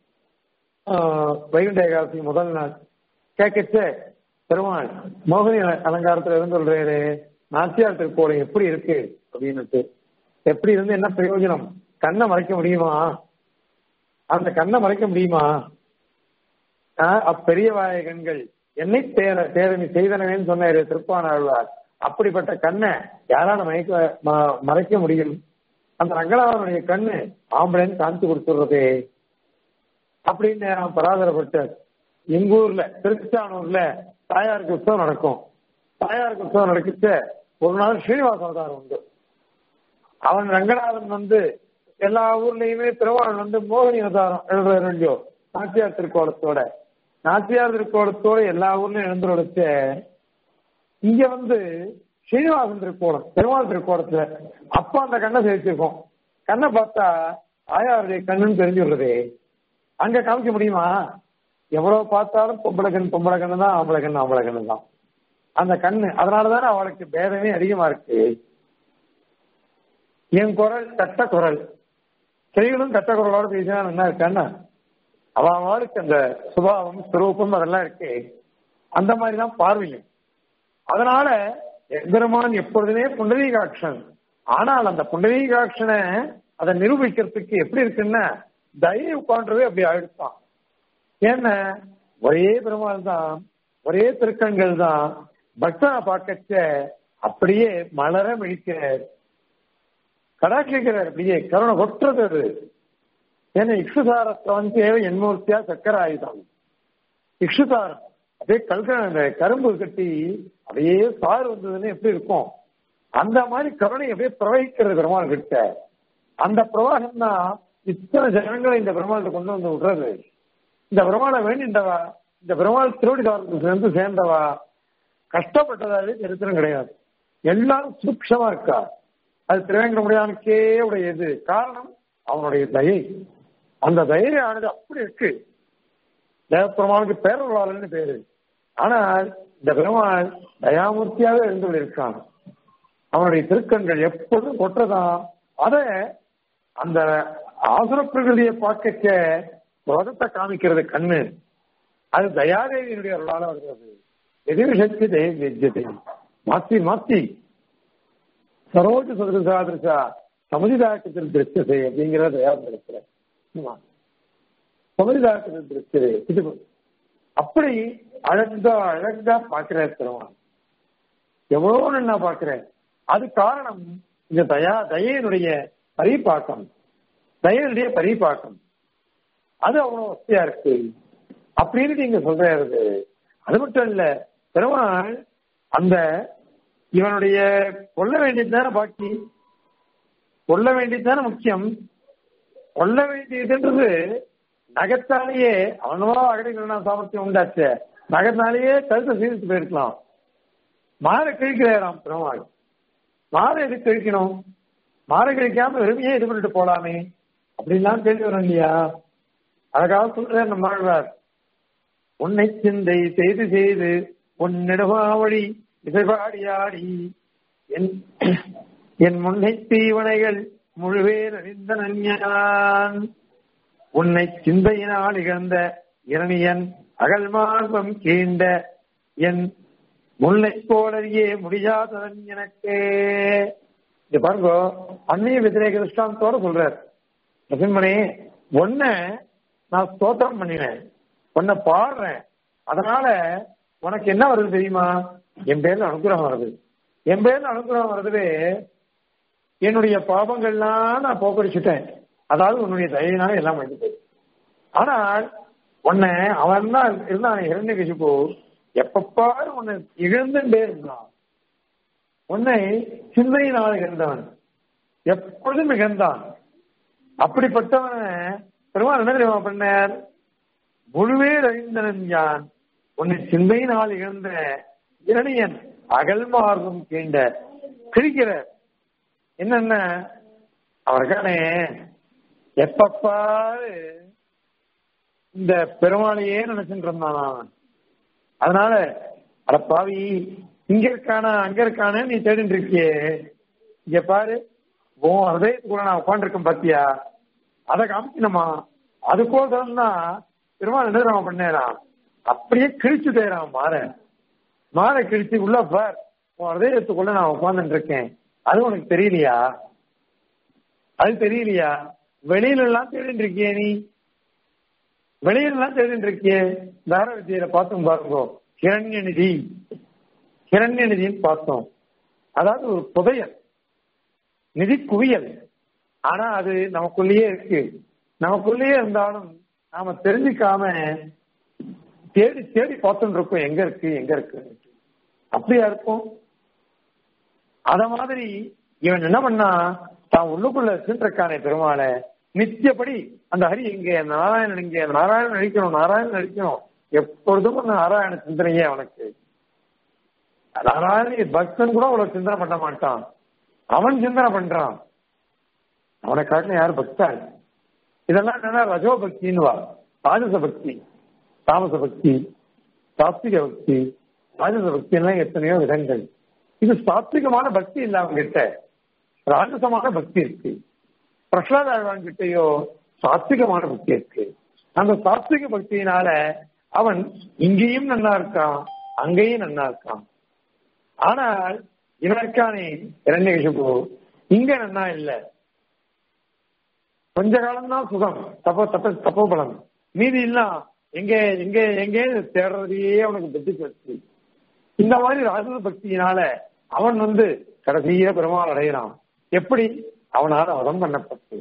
ஆஹ், வைகுண்ட ஏகாதசி முதல் நாள் கேட்கச்சே பெருமாள் மோகினி அல- அலங்காரத்துல இருந்து சொல்றாரு நாச்சியார் திருக்கோலம் எப்படி இருக்கு அப்படின்னுட்டு எப்படி இருந்து என்ன பிரயோஜனம் கண்ணை மறைக்க முடியுமா அந்த கண்ணை மறைக்க முடியுமா ஆஹ், அப்பெரிய வாய கண்கள் என்னை தேர தேரணி செய்தனவேன்னு சொன்னாரு திருப்பானாழ்வார் அப்படிப்பட்ட கண்ணை யாரால மயக்க ம- மறைக்க முடியும் அந்த ரங்கநாதனுடைய கண்ணு ஆம்பளைன்னு காமிச்சு கொடுத்துடுறதே அப்படின்னு அவன் பராதரப்பட்டார் எங்க ஊர்ல திருச்சானூர்ல தாயாருக்கு உற்சவம் நடக்கும் தாயாருக்கு உற்சவம் நடக்கிச்சு ஒரு நாள் ஸ்ரீனிவாச அவதாரம் உண்டு அவன் ரங்கநாதன் வந்து எல்லா ஊர்லயுமே பெருமாள் வந்து மோகினி அவதாரம் எழுதுற இல்லையோ நாச்சியார் திருக்கோலத்தோட நாச்சியார் திருக்கோலத்தோட எல்லா ஊர்லயும் எழுந்துருச்ச இங்க வந்து ஸ்ரீனிவாசன் திருக்கோலம் பெருமாள் திருக்கோலத்துல அப்ப அந்த கண்ணை சேர்த்திருக்கோம் கண்ணை பார்த்தா ஆயாருடைய கண்ணுன்னு தெரிஞ்சு விடுறதே அங்க காமிக்க முடியுமா எவ்வளவு பார்த்தாலும் பொம்பளை கண் பொம்பளை கண்ணு தான் ஆம்பளை கண்ணு ஆம்பளை கண்ணு தான் அந்த கண்ணு அதனாலதானே அவளுக்கு பேதமே அதிகமா இருக்கு என் குரல் தட்ட குரல் ஸ்திரீகளும் தட்ட குரலோட பேசினா என்ன இருக்கான்னா அவளுக்கு அந்த சுபாவம் ஸ்வரூபம் அதெல்லாம் இருக்கு அந்த மாதிரி தான் பார்வையும் அதனால எம்பெருமான் எப்பொழுதுமே புண்டரீகாட்சன் ஆனால் அந்த புண்டரீகாட்சனை அதை நிரூபிக்கிறதுக்கு எப்படி இருக்குன்னா தயை உட்காண்டவே அப்படி ஆயிடுப்பான் ஏன்னா ஒரே பெருமாள் தான் ஒரே திருக்கண்கள் தான் பக்தனை பார்க்கச்ச அப்படியே மலர மிழிக்கிறார் கடாட்சிக்கிறார் அப்படியே கருணை கொட்டுறது அது ஏன்னா இக்ஷுசாரத்தை வந்து எண்மூர்த்தியா சக்கர ஆயுதம் இக்ஷுசாரம் அப்படியே கல்க அந்த கரும்பு கட்டி அப்படியே சாறு வந்ததுன்னு எப்படி இருக்கும் அந்த மாதிரி கருணை அப்படியே பிரவகிக்கிறது பெருமாள் கிட்ட அந்த பிரவாகம் தான் இத்தனை ஜனங்களை இந்த பெருமாள்கிட்ட கொண்டு வந்து விடுறது இந்த பெருமாளை வேண்டின்றவா இந்த பெருமாள் திருவடி காலத்துக்கு சேர்ந்து சேர்ந்தவா கஷ்டப்பட்டதாலே சரித்திரம் கிடையாது எல்லாரும் சூக்ஷமா இருக்கா அது திருவேங்கடமுடியானுக்கே உடையது காரணம் அவனுடைய தயை அந்த தைரியானது அப்படி இருக்கு தேவப்பெருமானுக்கு பேரருளாளன்னு பேரு ஆனால் இந்த பெருமாள் தயாமூர்த்தியாக இருந்து இருக்கான் அவனுடைய திருக்கண்கள் எப்பொழுதும் கொற்றதான் அத அந்த ஆசுர பிரகிருதியை பார்க்க உலகத்தை காமிக்கிறது கண்ணு அது தயாதேவியினுடைய அருளால வருகிறது எதிர்சக்தி தேவியத்தை மாத்தி மாத்தி சரோஜ சதுரசாதிருஷா சமுதிதாக்கத்தில் திருஷ்டசை அப்படிங்கிற தயாரிக்கிற சமுதிதாக்கத்தில் திருஷ்டது இது அப்படி அழகா அழகா பார்க்கிறார் பெருமான் எவ்வளவு நல்லா பார்க்கிறேன் அது காரணம் இந்த தயா தயனுடைய பரிபாக்கம் தயனுடைய பரிபாக்கம் அது அவ்வளவு வசதியா இருக்கு அப்படின்னு நீங்க சொல்றாரு அது மட்டும் இல்ல பெருமாள் அந்த இவனுடைய கொல்ல வேண்டியது தானே பாக்கி கொல்ல வேண்டியது தானே முக்கியம் கொல்ல வேண்டியதுன்றது நகத்தாலேயே அவனவா அகடிகளா சாமர்த்தியம் உண்டாச்சு நகத்தாலேயே கருத்தை சீர்த்து போயிருக்கலாம் மாலை கிழிக்கிறாராம் பெருமாள் மாலை எதுக்கு கழிக்கணும் மாலை கழிக்காம வெறுமையே இது பண்ணிட்டு போலாமே அப்படின்லாம் கேள்வி வரும் இல்லையா அழகாக சொல்றார் நம்ம ஆழ்வார் உன்னை சிந்தை செய்து செய்து உன்னிடமாவழி இசைபாடியாடி என் என் முன்னை தீவனைகள் முழுவேர் அறிந்த நன்யான் உன்னை சிந்தையினால் இழந்த இரணியன் அகல் மார்பம் கீண்ட என் முல்லை போலறியே முடியாதவன் எனக்கு இது பாருங்க அந்நிய விதிரேக திருஷ்டாந்தோட சொல்றார் நரசிம்மனே ஒன்ன நான் ஸ்தோத்திரம் பண்ணினேன் உன்னை பாடுறேன் அதனால உனக்கு என்ன வருது தெரியுமா என் பேர்ல அனுகிரகம் வருது என் பேர்ல அனுகிரகம் வருதுவே என்னுடைய பாபங்கள்லாம் நான் போக்கடிச்சுட்டேன் அதாவது உன்னுடைய தயவினால எல்லாம் வந்து ஆனால் உன்னை அவன் தான் இருந்தான் இரண்டு கசிப்பு எப்பப்பாரு உன்னை இழந்துட்டே இருந்தான் உன்னை சிந்தையினால் இழந்தவன் எப்பொழுதும் இழந்தான் அப்படிப்பட்டவன பெருமாள் என்ன தெரியுமா பண்ணார் முழுவே அறிந்தனன் யான் உன்னை சிந்தையினால் இழந்த இரணியன் அகல் மார்பும் கீண்ட கிழிக்கிற என்னென்ன அவர்கானே எப்பப்பாரு இந்த பெருமாளையே நினைச்சுட்டு இருந்தான் அவன் அதனால அட பாவி இங்க இருக்கானா அங்க இருக்கானே நீ தேடிட்டு இருக்கியே இங்க பாரு உன் ஹதயத்துக்குள்ள நான் உட்காந்துருக்கேன் பாத்தியா அதை காமிக்கணுமா அதுக்கோசரம் தான் பெருமாள் என்ன நம்ம பண்ணேறான் அப்படியே கிழிச்சு தேறான் மாற மாற கிழிச்சு உள்ள பார் உன் ஹதயத்துக்குள்ள நான் உட்காந்துட்டு இருக்கேன் அது உனக்கு தெரியலையா அது தெரியலையா வெளியில எல்லாம் தேடிட்டு இருக்கியே நீ வெளியில எல்லாம் தேடிட்டு இருக்கியே தார வித்தியில பார்த்தோம் பாருங்க கிரண்ய நிதி கிரண்ய நிதின்னு பார்த்தோம் அதாவது ஒரு புதையல் நிதி குவியல் ஆனா அது நமக்குள்ளேயே இருக்கு நமக்குள்ளேயே இருந்தாலும் நாம தெரிஞ்சுக்காம தேடி தேடி பார்த்துட்டு இருக்கோம் எங்க இருக்கு எங்க இருக்கு அப்படியா இருக்கும் அத மாதிரி இவன் என்ன பண்ணா தான் உள்ளுக்குள்ள சென்றிருக்கானே பெருமாளை நித்தியப்படி அந்த ஹரி இங்க நாராயணன் இங்க நாராயணன் நடிக்கணும் நாராயணன் நடிக்கணும் எப்பொழுதும் அந்த நாராயண சிந்தனையே அவனுக்கு நாராயண பக்தன் கூட அவ்வளவு சிந்தனை பண்ண மாட்டான் அவன் சிந்தனை பண்றான் அவனை காட்டின யார் பக்தன் இதெல்லாம் என்னன்னா ரஜோ பக்தின்னு வா ராஜச பக்தி தாமச பக்தி சாத்விக பக்தி ராஜச பக்தி எல்லாம் எத்தனையோ விதங்கள் இது சாத்விகமான பக்தி இல்ல அவங்க கிட்ட ராஜசமான பக்தி இருக்கு பிரகலாத ஆழ்வான் கிட்டயோ சாத்விகமான பக்தி இருக்கு அந்த சாத்விக பக்தியினால அவன் இங்கேயும் நல்லா இருக்கான் அங்கேயும் நல்லா இருக்கான் ஆனால் இவனுக்கானே இரண்யகிஷபு இங்க நன்னா இல்ல கொஞ்ச காலம் தான் சுகம் தப்ப தப்ப தப்ப பலம் மீதி எல்லாம் எங்க எங்க எங்க தேடுறதையே அவனுக்கு புத்தி போச்சு இந்த மாதிரி ராஜத பக்தியினால அவன் வந்து கடைசியில பெருமாள் அடைகிறான் எப்படி அவனால வதம் பண்ணப்பட்டு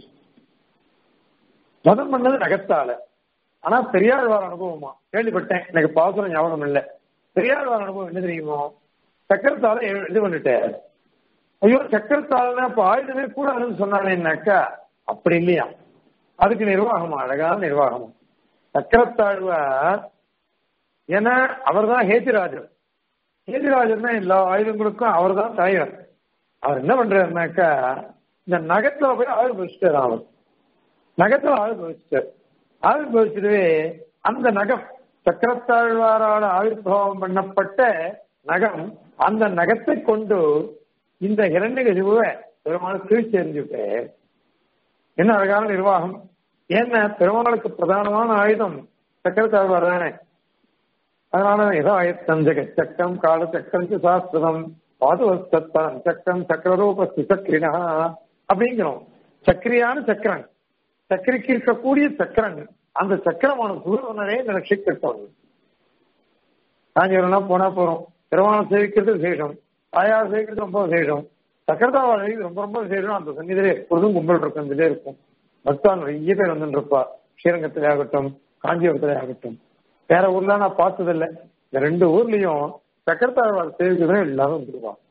வதம் பண்ணது நகத்தால ஆனா பெரியாழ்வார் அனுபவமா கேள்விப்பட்டேன் எனக்கு பாசுரம் ஞாபகம் இல்லை பெரியாழ்வார் அனுபவம் என்ன தெரியுமோ சக்கரத்தால இது பண்ணிட்டார் ஐயோ சக்கரத்தால அப்ப ஆயுதமே கூடாதுன்னு சொன்னானேன்னாக்கா அப்படி இல்லையா அதுக்கு நிர்வாகம் அழகான நிர்வாகம் சக்கரத்தாழ்வார் ஏன்னா அவர் தான் ஹேத்திராஜர் சேதிராஜர் தான் எல்லா ஆயுதங்களுக்கும் அவர் தான் தலைவர் அவர் என்ன பண்றாருனாக்கா இந்த நகத்துல போய் ஆயுள் பவிச்சிட்டார் அவர் நகத்துல ஆயுள் பவிச்சிட்டார் ஆயுள் பவிச்சிடவே அந்த நகம் சக்கரத்தாழ்வாரால் ஆவிர்வாவம் பண்ணப்பட்ட நகம் அந்த நகத்தை கொண்டு இந்த இரண்டு கழிவுவை பெருமாள் கீழ்ச்சி எறிஞ்சுட்டு என்ன அழகான நிர்வாகம் ஏன்னா பெருமாளுக்கு பிரதானமான ஆயுதம் சக்கரத்தாழ்வார் தானே அதனால ஏதோ ஆயத்தம் ஜெகச்சக்கம் கால சக்கரம் சாஸ்திரம் பாதுவஸ்தத்தம் சக்கரம் சக்கரரூபஸ்து சக்கரினா அப்படிங்கிறோம் சக்கரியான சக்கரன் சக்கரிக்கு இருக்கக்கூடிய சக்கரன் அந்த சக்கரமான சூரியனே ரட்சிக்கட்டும் காஞ்சிபுரம்லாம் போனா போறோம் பெருமானம் சேவிக்கிறது விசேஷம் தாயார் சேவிக்கிறது ரொம்ப விசேஷம் சக்கரதாவாளி ரொம்ப ரொம்ப விசேஷம் அந்த சன்னிதிலே எப்பொழுதும் கும்பல் இருக்கும் இதுலே இருக்கும் பக்தான் நிறைய பேர் வந்துட்டு இருப்பா ஸ்ரீரங்கத்திலே ஆகட்டும் காஞ்சிபுரத்திலே ஆகட்டும் வேற ஊர்ல நான் பார்த்ததில்லை இந்த ரெண்டு ஊர்லயும் சக்கரத்தாழ்வாள் சேவிக்கிறதும் எல்லாரும் வந்துருவான்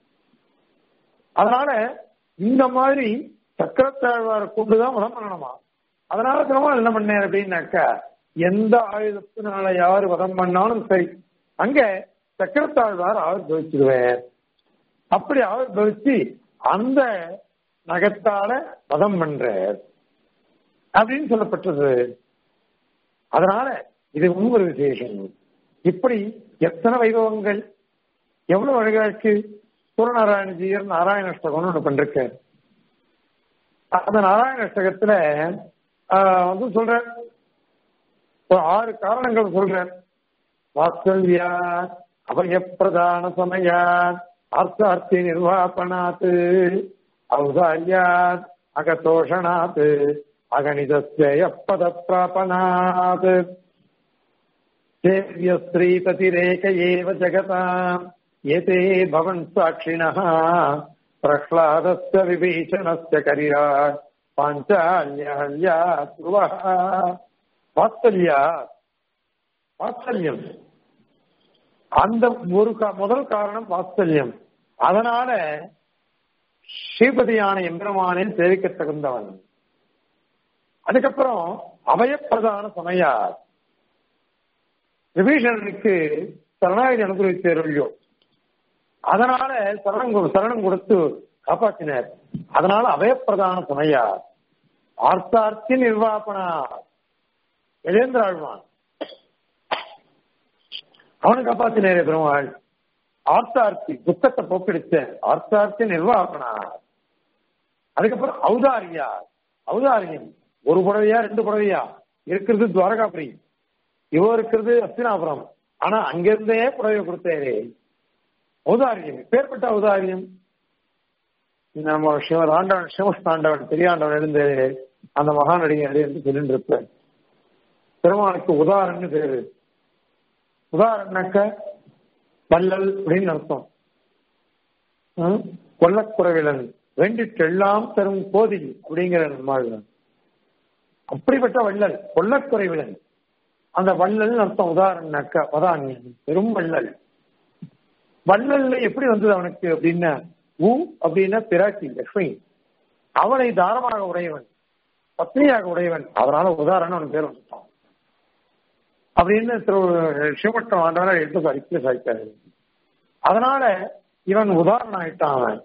அதனால இந்த மாதிரி சக்கரத்தாழ்வாரை கொண்டுதான் மதம் பண்ணணுமா அதனால திரும்ப என்ன பண்ணேன் அப்படின்னாக்கா எந்த ஆயுதத்தினால யாரு வதம் பண்ணாலும் சரி அங்க சக்கரத்தாழ்வார் ஆயுர் பவிச்சிருவேன் அப்படி ஆயுர் பவிச்சு அந்த நகத்தால வதம் பண்றார் அப்படின்னு சொல்லப்பட்டது அதனால இது ஒரு விசேஷம் இப்படி எத்தனை வைபவங்கள் எவ்வளவு அழகா இருக்கு சூரநாராயணஜியர் நாராயணஷ்டகம்னு ஒண்ணு பண்றாரு அந்த நாராயணஷ்டகத்துல வந்து சொல்ற ஒரு ஆறு காரணங்கள் சொல்றேன் வாத்சல்யா அபயப்பிரதான சமயா அர்த்தார்த்தி நிர்வாபணாத் ஔதாரியாத் அகதோஷணாத் அகணிதஸ்ய பத பிராபணாத் சேவிய ஸ்ரீபதிரேக ஏவ ஜகதாம் ஏதே பவன் சாட்சிணः பிரஹ்லாதஸ்ய விபீஷணஸ்ய கரிராட் பாஞ்சால்யா துருவः வாத்சல்யா வாத்சல்யம் அந்த ஒரு முதல் காரணம் வாத்சல்யம் அதனால ஸ்ரீபதியான எம்பெருமானே சேவிக்க தகுந்தவன் அதுக்கப்புறம் அபயப்பிரதான சமயார் விபீஷணனுக்கு சரணாகதி அனுகிரகித்தோ அதனால சரணம் சரணம் கொடுத்து காப்பாற்றினார் அதனால அபயப்பிரதான சமயார் ஆர்த்தார்த்தி நிர்வாபனா எதேந்திர ஆழ்வான் அவனை காப்பாத்தினேரே பெருமாள் ஆர்த்தார்த்தி துக்கத்தை போக்கடிச்ச ஆர்த்தார்த்தி நிர்வாகனா அதுக்கப்புறம் ஔதாரியா ஔதாரியம் ஒரு புடவையா ரெண்டு புடவையா இருக்கிறது துவாரகாபுரி இவ இருக்கிறது அஸ்தினாபுரம் ஆனா அங்கிருந்தே புடவை கொடுத்தாரு ஔதாரியம் பேர்பட்ட ஔதாரியம் நம்ம சிவ ஆண்டவன் சிவஸ்தாண்டவன் பெரியாண்டவன் இருந்து அந்த மகாநடிகர் என்று சொல்லிட்டு இருப்பேன் பெருமானுக்கு உதாரணம்னு பேரு உதாரணக்க வள்ளல் அப்படின்னு அர்த்தம் கொல்லக்குறவிலன் வேண்டிட்டெல்லாம் தரும் கோதி அப்படிங்கிற நம்மாழ்வார் அப்படிப்பட்ட வள்ளல் கொல்லக்குறைவிலன் அந்த வள்ளல் அர்த்தம் உதாரணக்க வதானியன் பெரும் வள்ளல் வள்ளல்ல எப்படி வந்தது அவனுக்கு அப்படின்னா ஊ அப்படின்னா பிராட்டி லக்ஷ்மி அவனை தாரமாக உடையவன் பத்னியாக உடையவன் அதனால உதாரணம் அவன் பேர் வந்துட்டான் அப்படின்னு திரு சிவமட்டம் ஆண்டவன் எடுத்து அறிக்கை சாய்த்தாரு அதனால இவன் உதாரணம் ஆயிட்டான் அவன்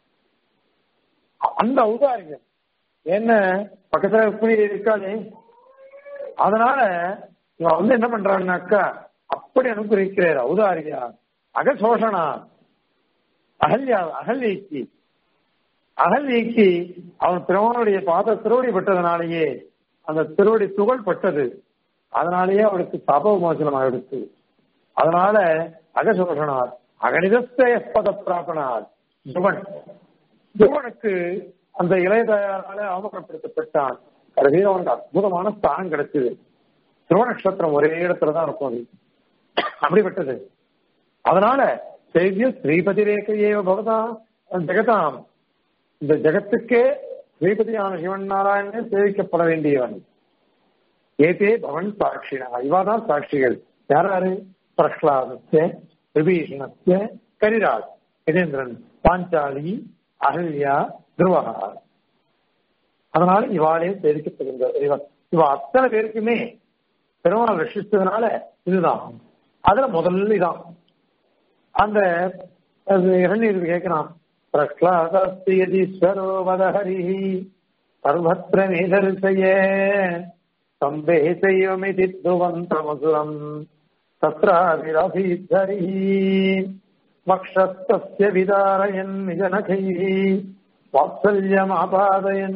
அந்த உதாரியம் என்ன பக்கத்துல எப்படி இருக்காளே அதனால இவன் வந்து என்ன பண்றான்னாக்கா அப்படி அனுகிரகிக்கிறார் ஔதாரியா அகசோஷனா அகல்யா அகல்யைக்கு அகல்யைக்கு அவன் திருவனுடைய பாத திருவடி பட்டதனாலேயே அந்த திருவடி துகள் பட்டது அதனாலேயே அவளுக்கு சாப விமோசனம் ஆயிடுச்சு அதனால அகசோஷனார் அகணிதஸ்தேப்பத பிராபனார் துவன் துவனுக்கு அந்த இளையதாயாரால அவமானப்படுத்தப்பட்டான் கடைசியில் அவனுக்கு அற்புதமான ஸ்தானம் கிடைச்சது துருவ நட்சத்திரம் ஒரே இடத்துல தான் இருக்கும் அது அப்படிப்பட்டது அதனால செய்திய ஸ்ரீபதி ரேகையே பவதா ஜெகதாம் இந்த ஜெகத்துக்கே ஸ்ரீபதியான சிவன் நாராயணனே சேவிக்கப்பட வேண்டியவன் ஏதே பவன் சாட்சினா இவாதான் சாட்சிகள் யாராரு பிரஹ்லாதஸ்ய விபீஷணஸ்ய கரிராஜ் கஜேந்திரன் பாஞ்சாலி அகல்யா துருவகா அதனால இவாளே சேவிக்கப்படுகின்ற இவன் இவ அத்தனை பேருக்குமே பெருமாள் ரஷித்ததுனால இதுதான் அதுல முதல்ல இதான் அந்த அது இரண்டு கேட்கிறான் பிரஹ்லாதீஸ்வரோ வதஹரி சர்வத்திர மேதரிசய சம்பேசைவமிதி துவந்தமசுரம் தத்ராவிரசீத்தரி வக்ஷஸ்தஸ்ய விதாரயன் நிஜனகைः வாத்சல்யமாபாதயன்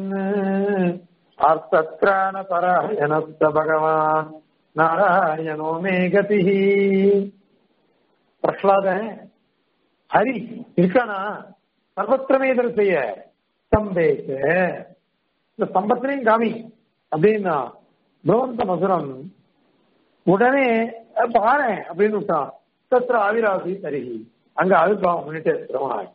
ஆர்த்தத்ராணபராயணஸ்த பகவான் நாராயணோ மே கதிः பிரஹ்லாதன் ஹரி இருக்கானா சர்வத்திரமே செய்ய ஸ்தம்பேச இந்த ஸ்தம்பத்திலையும் காமி அப்படின்னா பிரவந்த மசுரம் உடனே பாரு அப்படின்னு விட்டான் தத்திர ஆவிராசி தருகி அங்க ஆவிர்வாவம் பண்ணிட்டு திருமணம்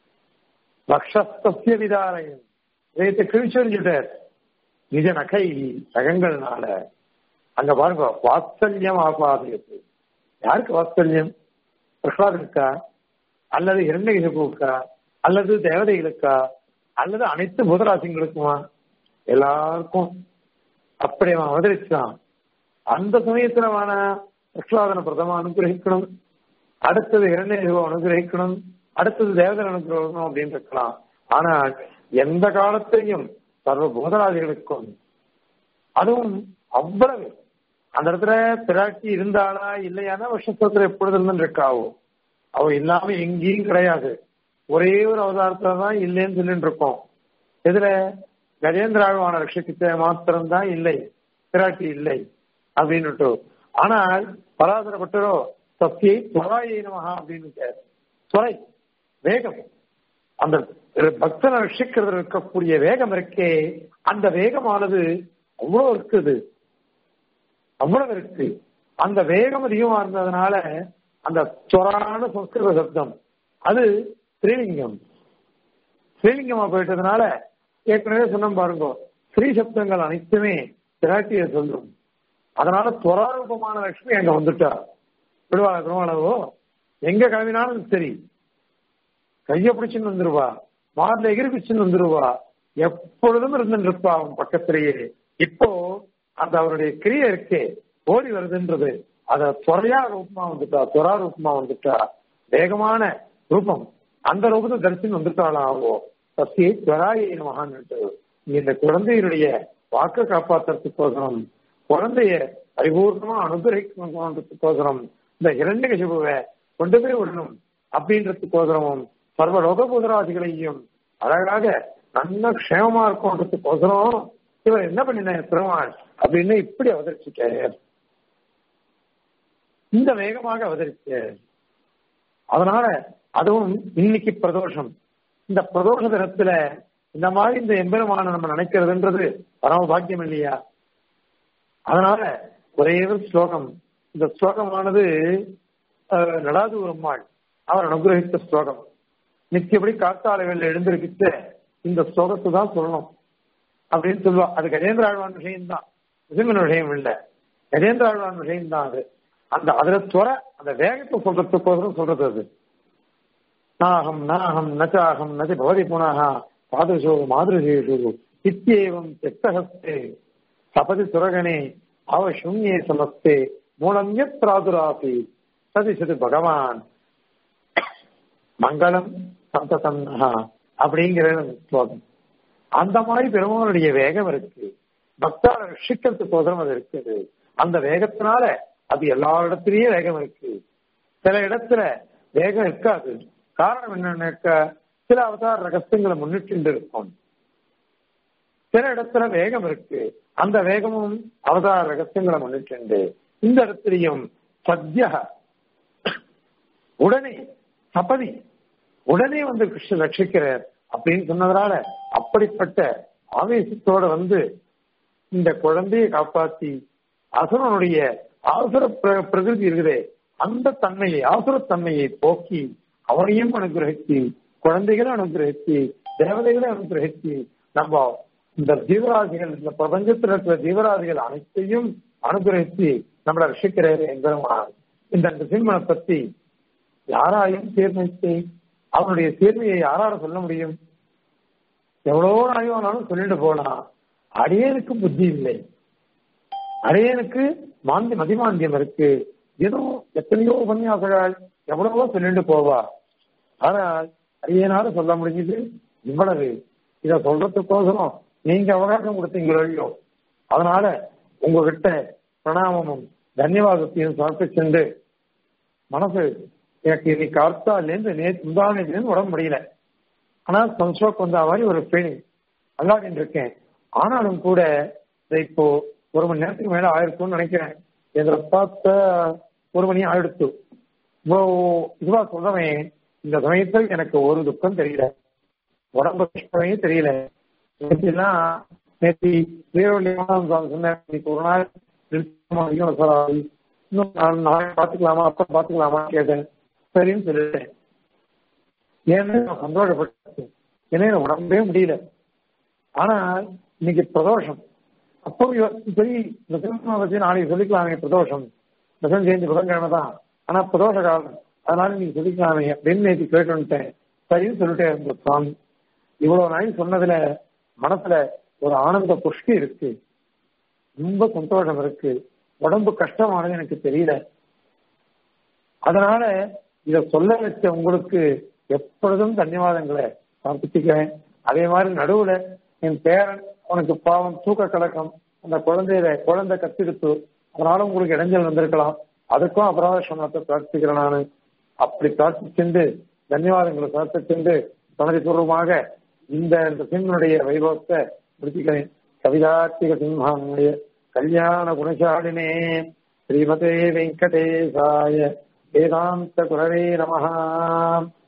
பக்ஷஸ்திய விதாரையன் இதைத்து கிழிச்சொல்லிட்டார் நிஜ நகை நகங்கள்னால அங்க பாருங்க வாத்சல்யம் ஆபாதியது யாருக்கு வாத்சல்யம் பிரகலாதனுக்கா அல்லது இரண்டகிசப்புக்கா அல்லது தேவதைகளுக்கா அல்லது அனைத்து பூதராசிங்களுக்குமா எல்லாருக்கும் அப்படி அவன் அவதரிச்சான் அந்த சமயத்துல அவன பிரகலாதன பிரதம அனுகிரகிக்கணும் அடுத்தது இரண்டகிசபம் அனுகிரகிக்கணும் அடுத்தது தேவதன் அனுகிரகிக்கணும் அப்படின்னு இருக்கலாம் ஆனால் எந்த காலத்தையும் சர்வ பூதராசிகளுக்கும் அதுவும் அவ்வளவு அந்த இடத்துல பிராட்டி இருந்தாளா இல்லையானா வருஷத்துல எப்பொழுது இருந்து இருக்காவோ அவ இல்லாம எங்கேயும் கிடையாது ஒரே ஒரு அவதாரத்துல தான் இல்லைன்னு சொல்லிட்டு இருக்கோம் இதுல கஜேந்திர ஆழ்வான ரட்சிக்கிட்ட மாத்திரம்தான் இல்லை பிராட்டி இல்லை அப்படின்னுட்டு ஆனால் பராசரப்பட்டரோ சத்தியை துவராயை நமகா அப்படின்னு துறை வேகம் அந்த பக்தனை ரட்சிக்கிறது இருக்கக்கூடிய வேகம் இருக்கே அந்த வேகமானது அவ்வளவு இருக்குது அவ்வளவு இருக்கு அந்த வேகம் அதிகமா இருந்ததுனால அந்த சொரான சம்ஸ்கிருத சப்தம் அது ஸ்ரீலிங்கம் ஸ்ரீலிங்கமா போயிட்டதுனால ஏற்கனவே சொன்ன பாருங்க ஸ்ரீ சப்தங்கள் அனைத்துமே பிராட்டிய சொல்லும் அதனால துவராரூபமான லட்சுமி அங்க வந்துட்டா விடுவா திருமணவோ எங்க கிளம்பினாலும் சரி கைய பிடிச்சுன்னு வந்துருவா மார்ல எகிரி பிடிச்சுன்னு வந்துருவா எப்பொழுதும் இருந்துட்டு இருப்பா அவன் பக்கத்திலேயே இப்போ அந்த அவருடைய கிரியை இருக்கே ஓடி வருதுன்றது அத துறையா ரூபமா வந்துட்டா துறா ரூபமா வந்துட்டா வேகமான ரூபம் அந்த ரூபத்தை தரிசனம் வந்துட்டாலும் ஆவோ சத்தியை துவராயை மகான் இந்த குழந்தையினுடைய வாக்க காப்பாத்துறதுக்கோசரம் குழந்தைய பரிபூர்ணமா அனுகிரகிக்கணுன்றதுக்கோசரம் இந்த இரண்டு கசிபுவை கொண்டு போய் விடணும் அப்படின்றதுக்கோசரமும் சர்வ லோக பூதராசிகளையும் அழகாக நல்ல க்ஷேமமா இருக்கும்ன்றதுக்கோசரம் இவர் என்ன பண்ணின பெருமாள் அப்படின்னு இப்படி அவதரிச்சுட்டாரு இந்த வேகமாக அவதரிச்சார் அதனால அதுவும் இன்னைக்கு பிரதோஷம் இந்த பிரதோஷ தினத்துல இந்த மாதிரி இந்த எம்பெருமான நம்ம நினைக்கிறதுன்றது பரம பாக்கியம் இல்லையா அதனால ஒரே ஒரு ஸ்லோகம் இந்த ஸ்லோகமானது நடாதூரம்மாள் அவர் அனுகிரகித்த ஸ்லோகம் நித்தியபடி காத்தாளர்கள் எழுந்திருக்கிட்டு இந்த ஸ்லோகத்தை தான் சொல்லணும் அப்படின்னு சொல்லுவா அது கஜேந்திர ஆழ்வான் விஷயம் தான் நிஜமன விஷயம் இல்லை கஜேந்திர ஆழ்வான் விஷயம் தான் அது அந்த அதுல துற அந்த வேகத்தை சொல்றதுக்கோசரம் சொல்றது அது நாகம் நாகம் நச்சாகம் நதி பவதி புனக பாதுஷோ மாதிருஷேஷு இத்தியேவம் தெக்தஹஸ்தே சபதி சுரகணே அவ சூன்யே சமஸ்தே மூலம் எத் பிராதுராசி சதிசது பகவான் மங்களம் சந்ததம் அப்படிங்கிற ஸ்லோகம் அந்த மாதிரி பெருமானுடைய வேகம் இருக்கு பக்தார ரட்சிக்கிறதுக்கோசரம் அது இருக்குது அந்த வேகத்தினால அது எல்லா இடத்துலயும் வேகம் இருக்கு சில இடத்துல வேகம் இருக்காது காரணம் என்னன்னாக்க சில அவதார ரகசியங்களை முன்னிட்டு இருக்கும் சில இடத்துல வேகம் இருக்கு அந்த வேகமும் அவதார ரகசியங்களை முன்னிட்டு இந்த இடத்துலயும் சத்ய உடனே சபதி உடனே வந்து கிருஷ்ண ரட்சிக்கிறார் அப்படின்னு சொன்னதுனால அப்படிப்பட்ட ஆவேசத்தோட வந்து இந்த குழந்தையை காப்பாத்தி அசுரனுடைய அவசர பிரகிருதி இருக்குதே அந்த தன்மையை அவசரத்தன்மையை போக்கி அவனையும் அனுகிரகித்து குழந்தைகளை அனுகிரகித்து தேவதைகளை அனுகிரகித்து நம்ம இந்த ஜீவராசிகள் இந்த பிரபஞ்சத்தில் இருக்கிற ஜீவராசிகள் அனைத்தையும் அனுகிரகித்து நம்மளை ரசிக்கிறாரு என்கிறோம் இந்த நிருசிம்மனை பத்தி யாராயும் சீர்மைத்து அவனுடைய சீர்மையை யாரால சொல்ல முடியும் எவ்வளவோ நாயும் சொல்லிட்டு போலாம் அடியனுக்கு புத்தி இல்லை அடியனுக்கு மாந்தி மதிமாந்தியம் இருக்கு ஏதோ எத்தனையோ உபன்யாசங்கள் எவ்வளவோ சொல்லிட்டு போவா ஆனால் அரியனால சொல்ல முடிஞ்சது இவ்வளவு இத சொல்றதுக்கோசரம் நீங்க அவகாசம் கொடுத்தீங்களோ இல்லையோ அதனால உங்ககிட்ட பிரணாமமும் தன்யவாதத்தையும் சமர்ப்பிச்சுண்டு மனசு எனக்கு இன்னைக்கு கார்த்தாலேருந்து நேற்று முந்தானத்துலேருந்து உடம்பு முடியல ஆனா சன்ஸ்ட்ரோக் வந்த மாதிரி ஒரு ஃபீலிங் அல்லாடின்னு இருக்கேன் ஆனாலும் கூட இதை இப்போ ஒரு மணி நேரத்துக்கு மேல ஆயிருக்கும்னு நினைக்கிறேன் எங்களை பார்த்த ஒரு மணி ஆயிடுத்து இவ்வளோ இதுவா சொல்றவன் இந்த சமயத்தில் எனக்கு ஒரு துக்கம் தெரியல உடம்பு கஷ்டமே தெரியல நேற்றுலாம் நேற்று வீரவல்லியமான சொன்னேன் இன்னைக்கு ஒரு நாள் நிறுத்தமா சார் இன்னும் நான் நாளை பார்த்துக்கலாமா அப்புறம் பார்த்துக்கலாமா கேட்டேன் சரின்னு சொல்லிட்டேன் ஏன்னு நான் சந்தோஷப்பட்டேன் ஏன்னா எனக்கு உடம்பே முடியல ஆனா இன்னைக்கு பிரதோஷம் அப்போ யோ- சரி இந்த திருமணம் வச்சு நாளைக்கு சொல்லிக்கலாமே பிரதோஷம் தசம் சேர்ந்து புதன்கிழமை தான் ஆனா பிரதோஷ காலம் அதனால நீங்க சொல்லிக்கலாமே அப்படின்னு நேற்று கேட்டுட்டேன் சரின்னு சொல்லிட்டே இருந்தோம் சுவாமி இவ்வளவு நாள் சொன்னதுல மனசுல ஒரு ஆனந்த புஷ்டி இருக்கு ரொம்ப சந்தோஷம் இருக்கு உடம்பு கஷ்டமானது எனக்கு தெரியல அதனால இத சொல்ல வச்ச உங்களுக்கு எப்பொழுதும் தன்யவாதங்களை சமர்ப்பிச்சுக்கிறேன் அதே மாதிரி நடுவுல என் பேரன் உனக்கு பாவம் தூக்க கலக்கம் அந்த குழந்தையில குழந்தை கத்திடுத்து அதனால உங்களுக்கு இடைஞ்சல் வந்திருக்கலாம் அதுக்கும் அபராத சமத்தை பிரார்த்திக்கிறேன் நானு அப்படி பிரார்த்திச்சுண்டு தன்யவாதங்களை சமர்ப்பிச்சுண்டு தனதிபூர்வமாக இந்த இந்த சிம்மனுடைய வைபவத்தை முடிச்சுக்கிறேன் கவிதார்த்திக சிம்ஹானுடைய கல்யாண குணசாலினே ஸ்ரீமதே வெங்கடேசாய வேதாந்த குரவே நமஹா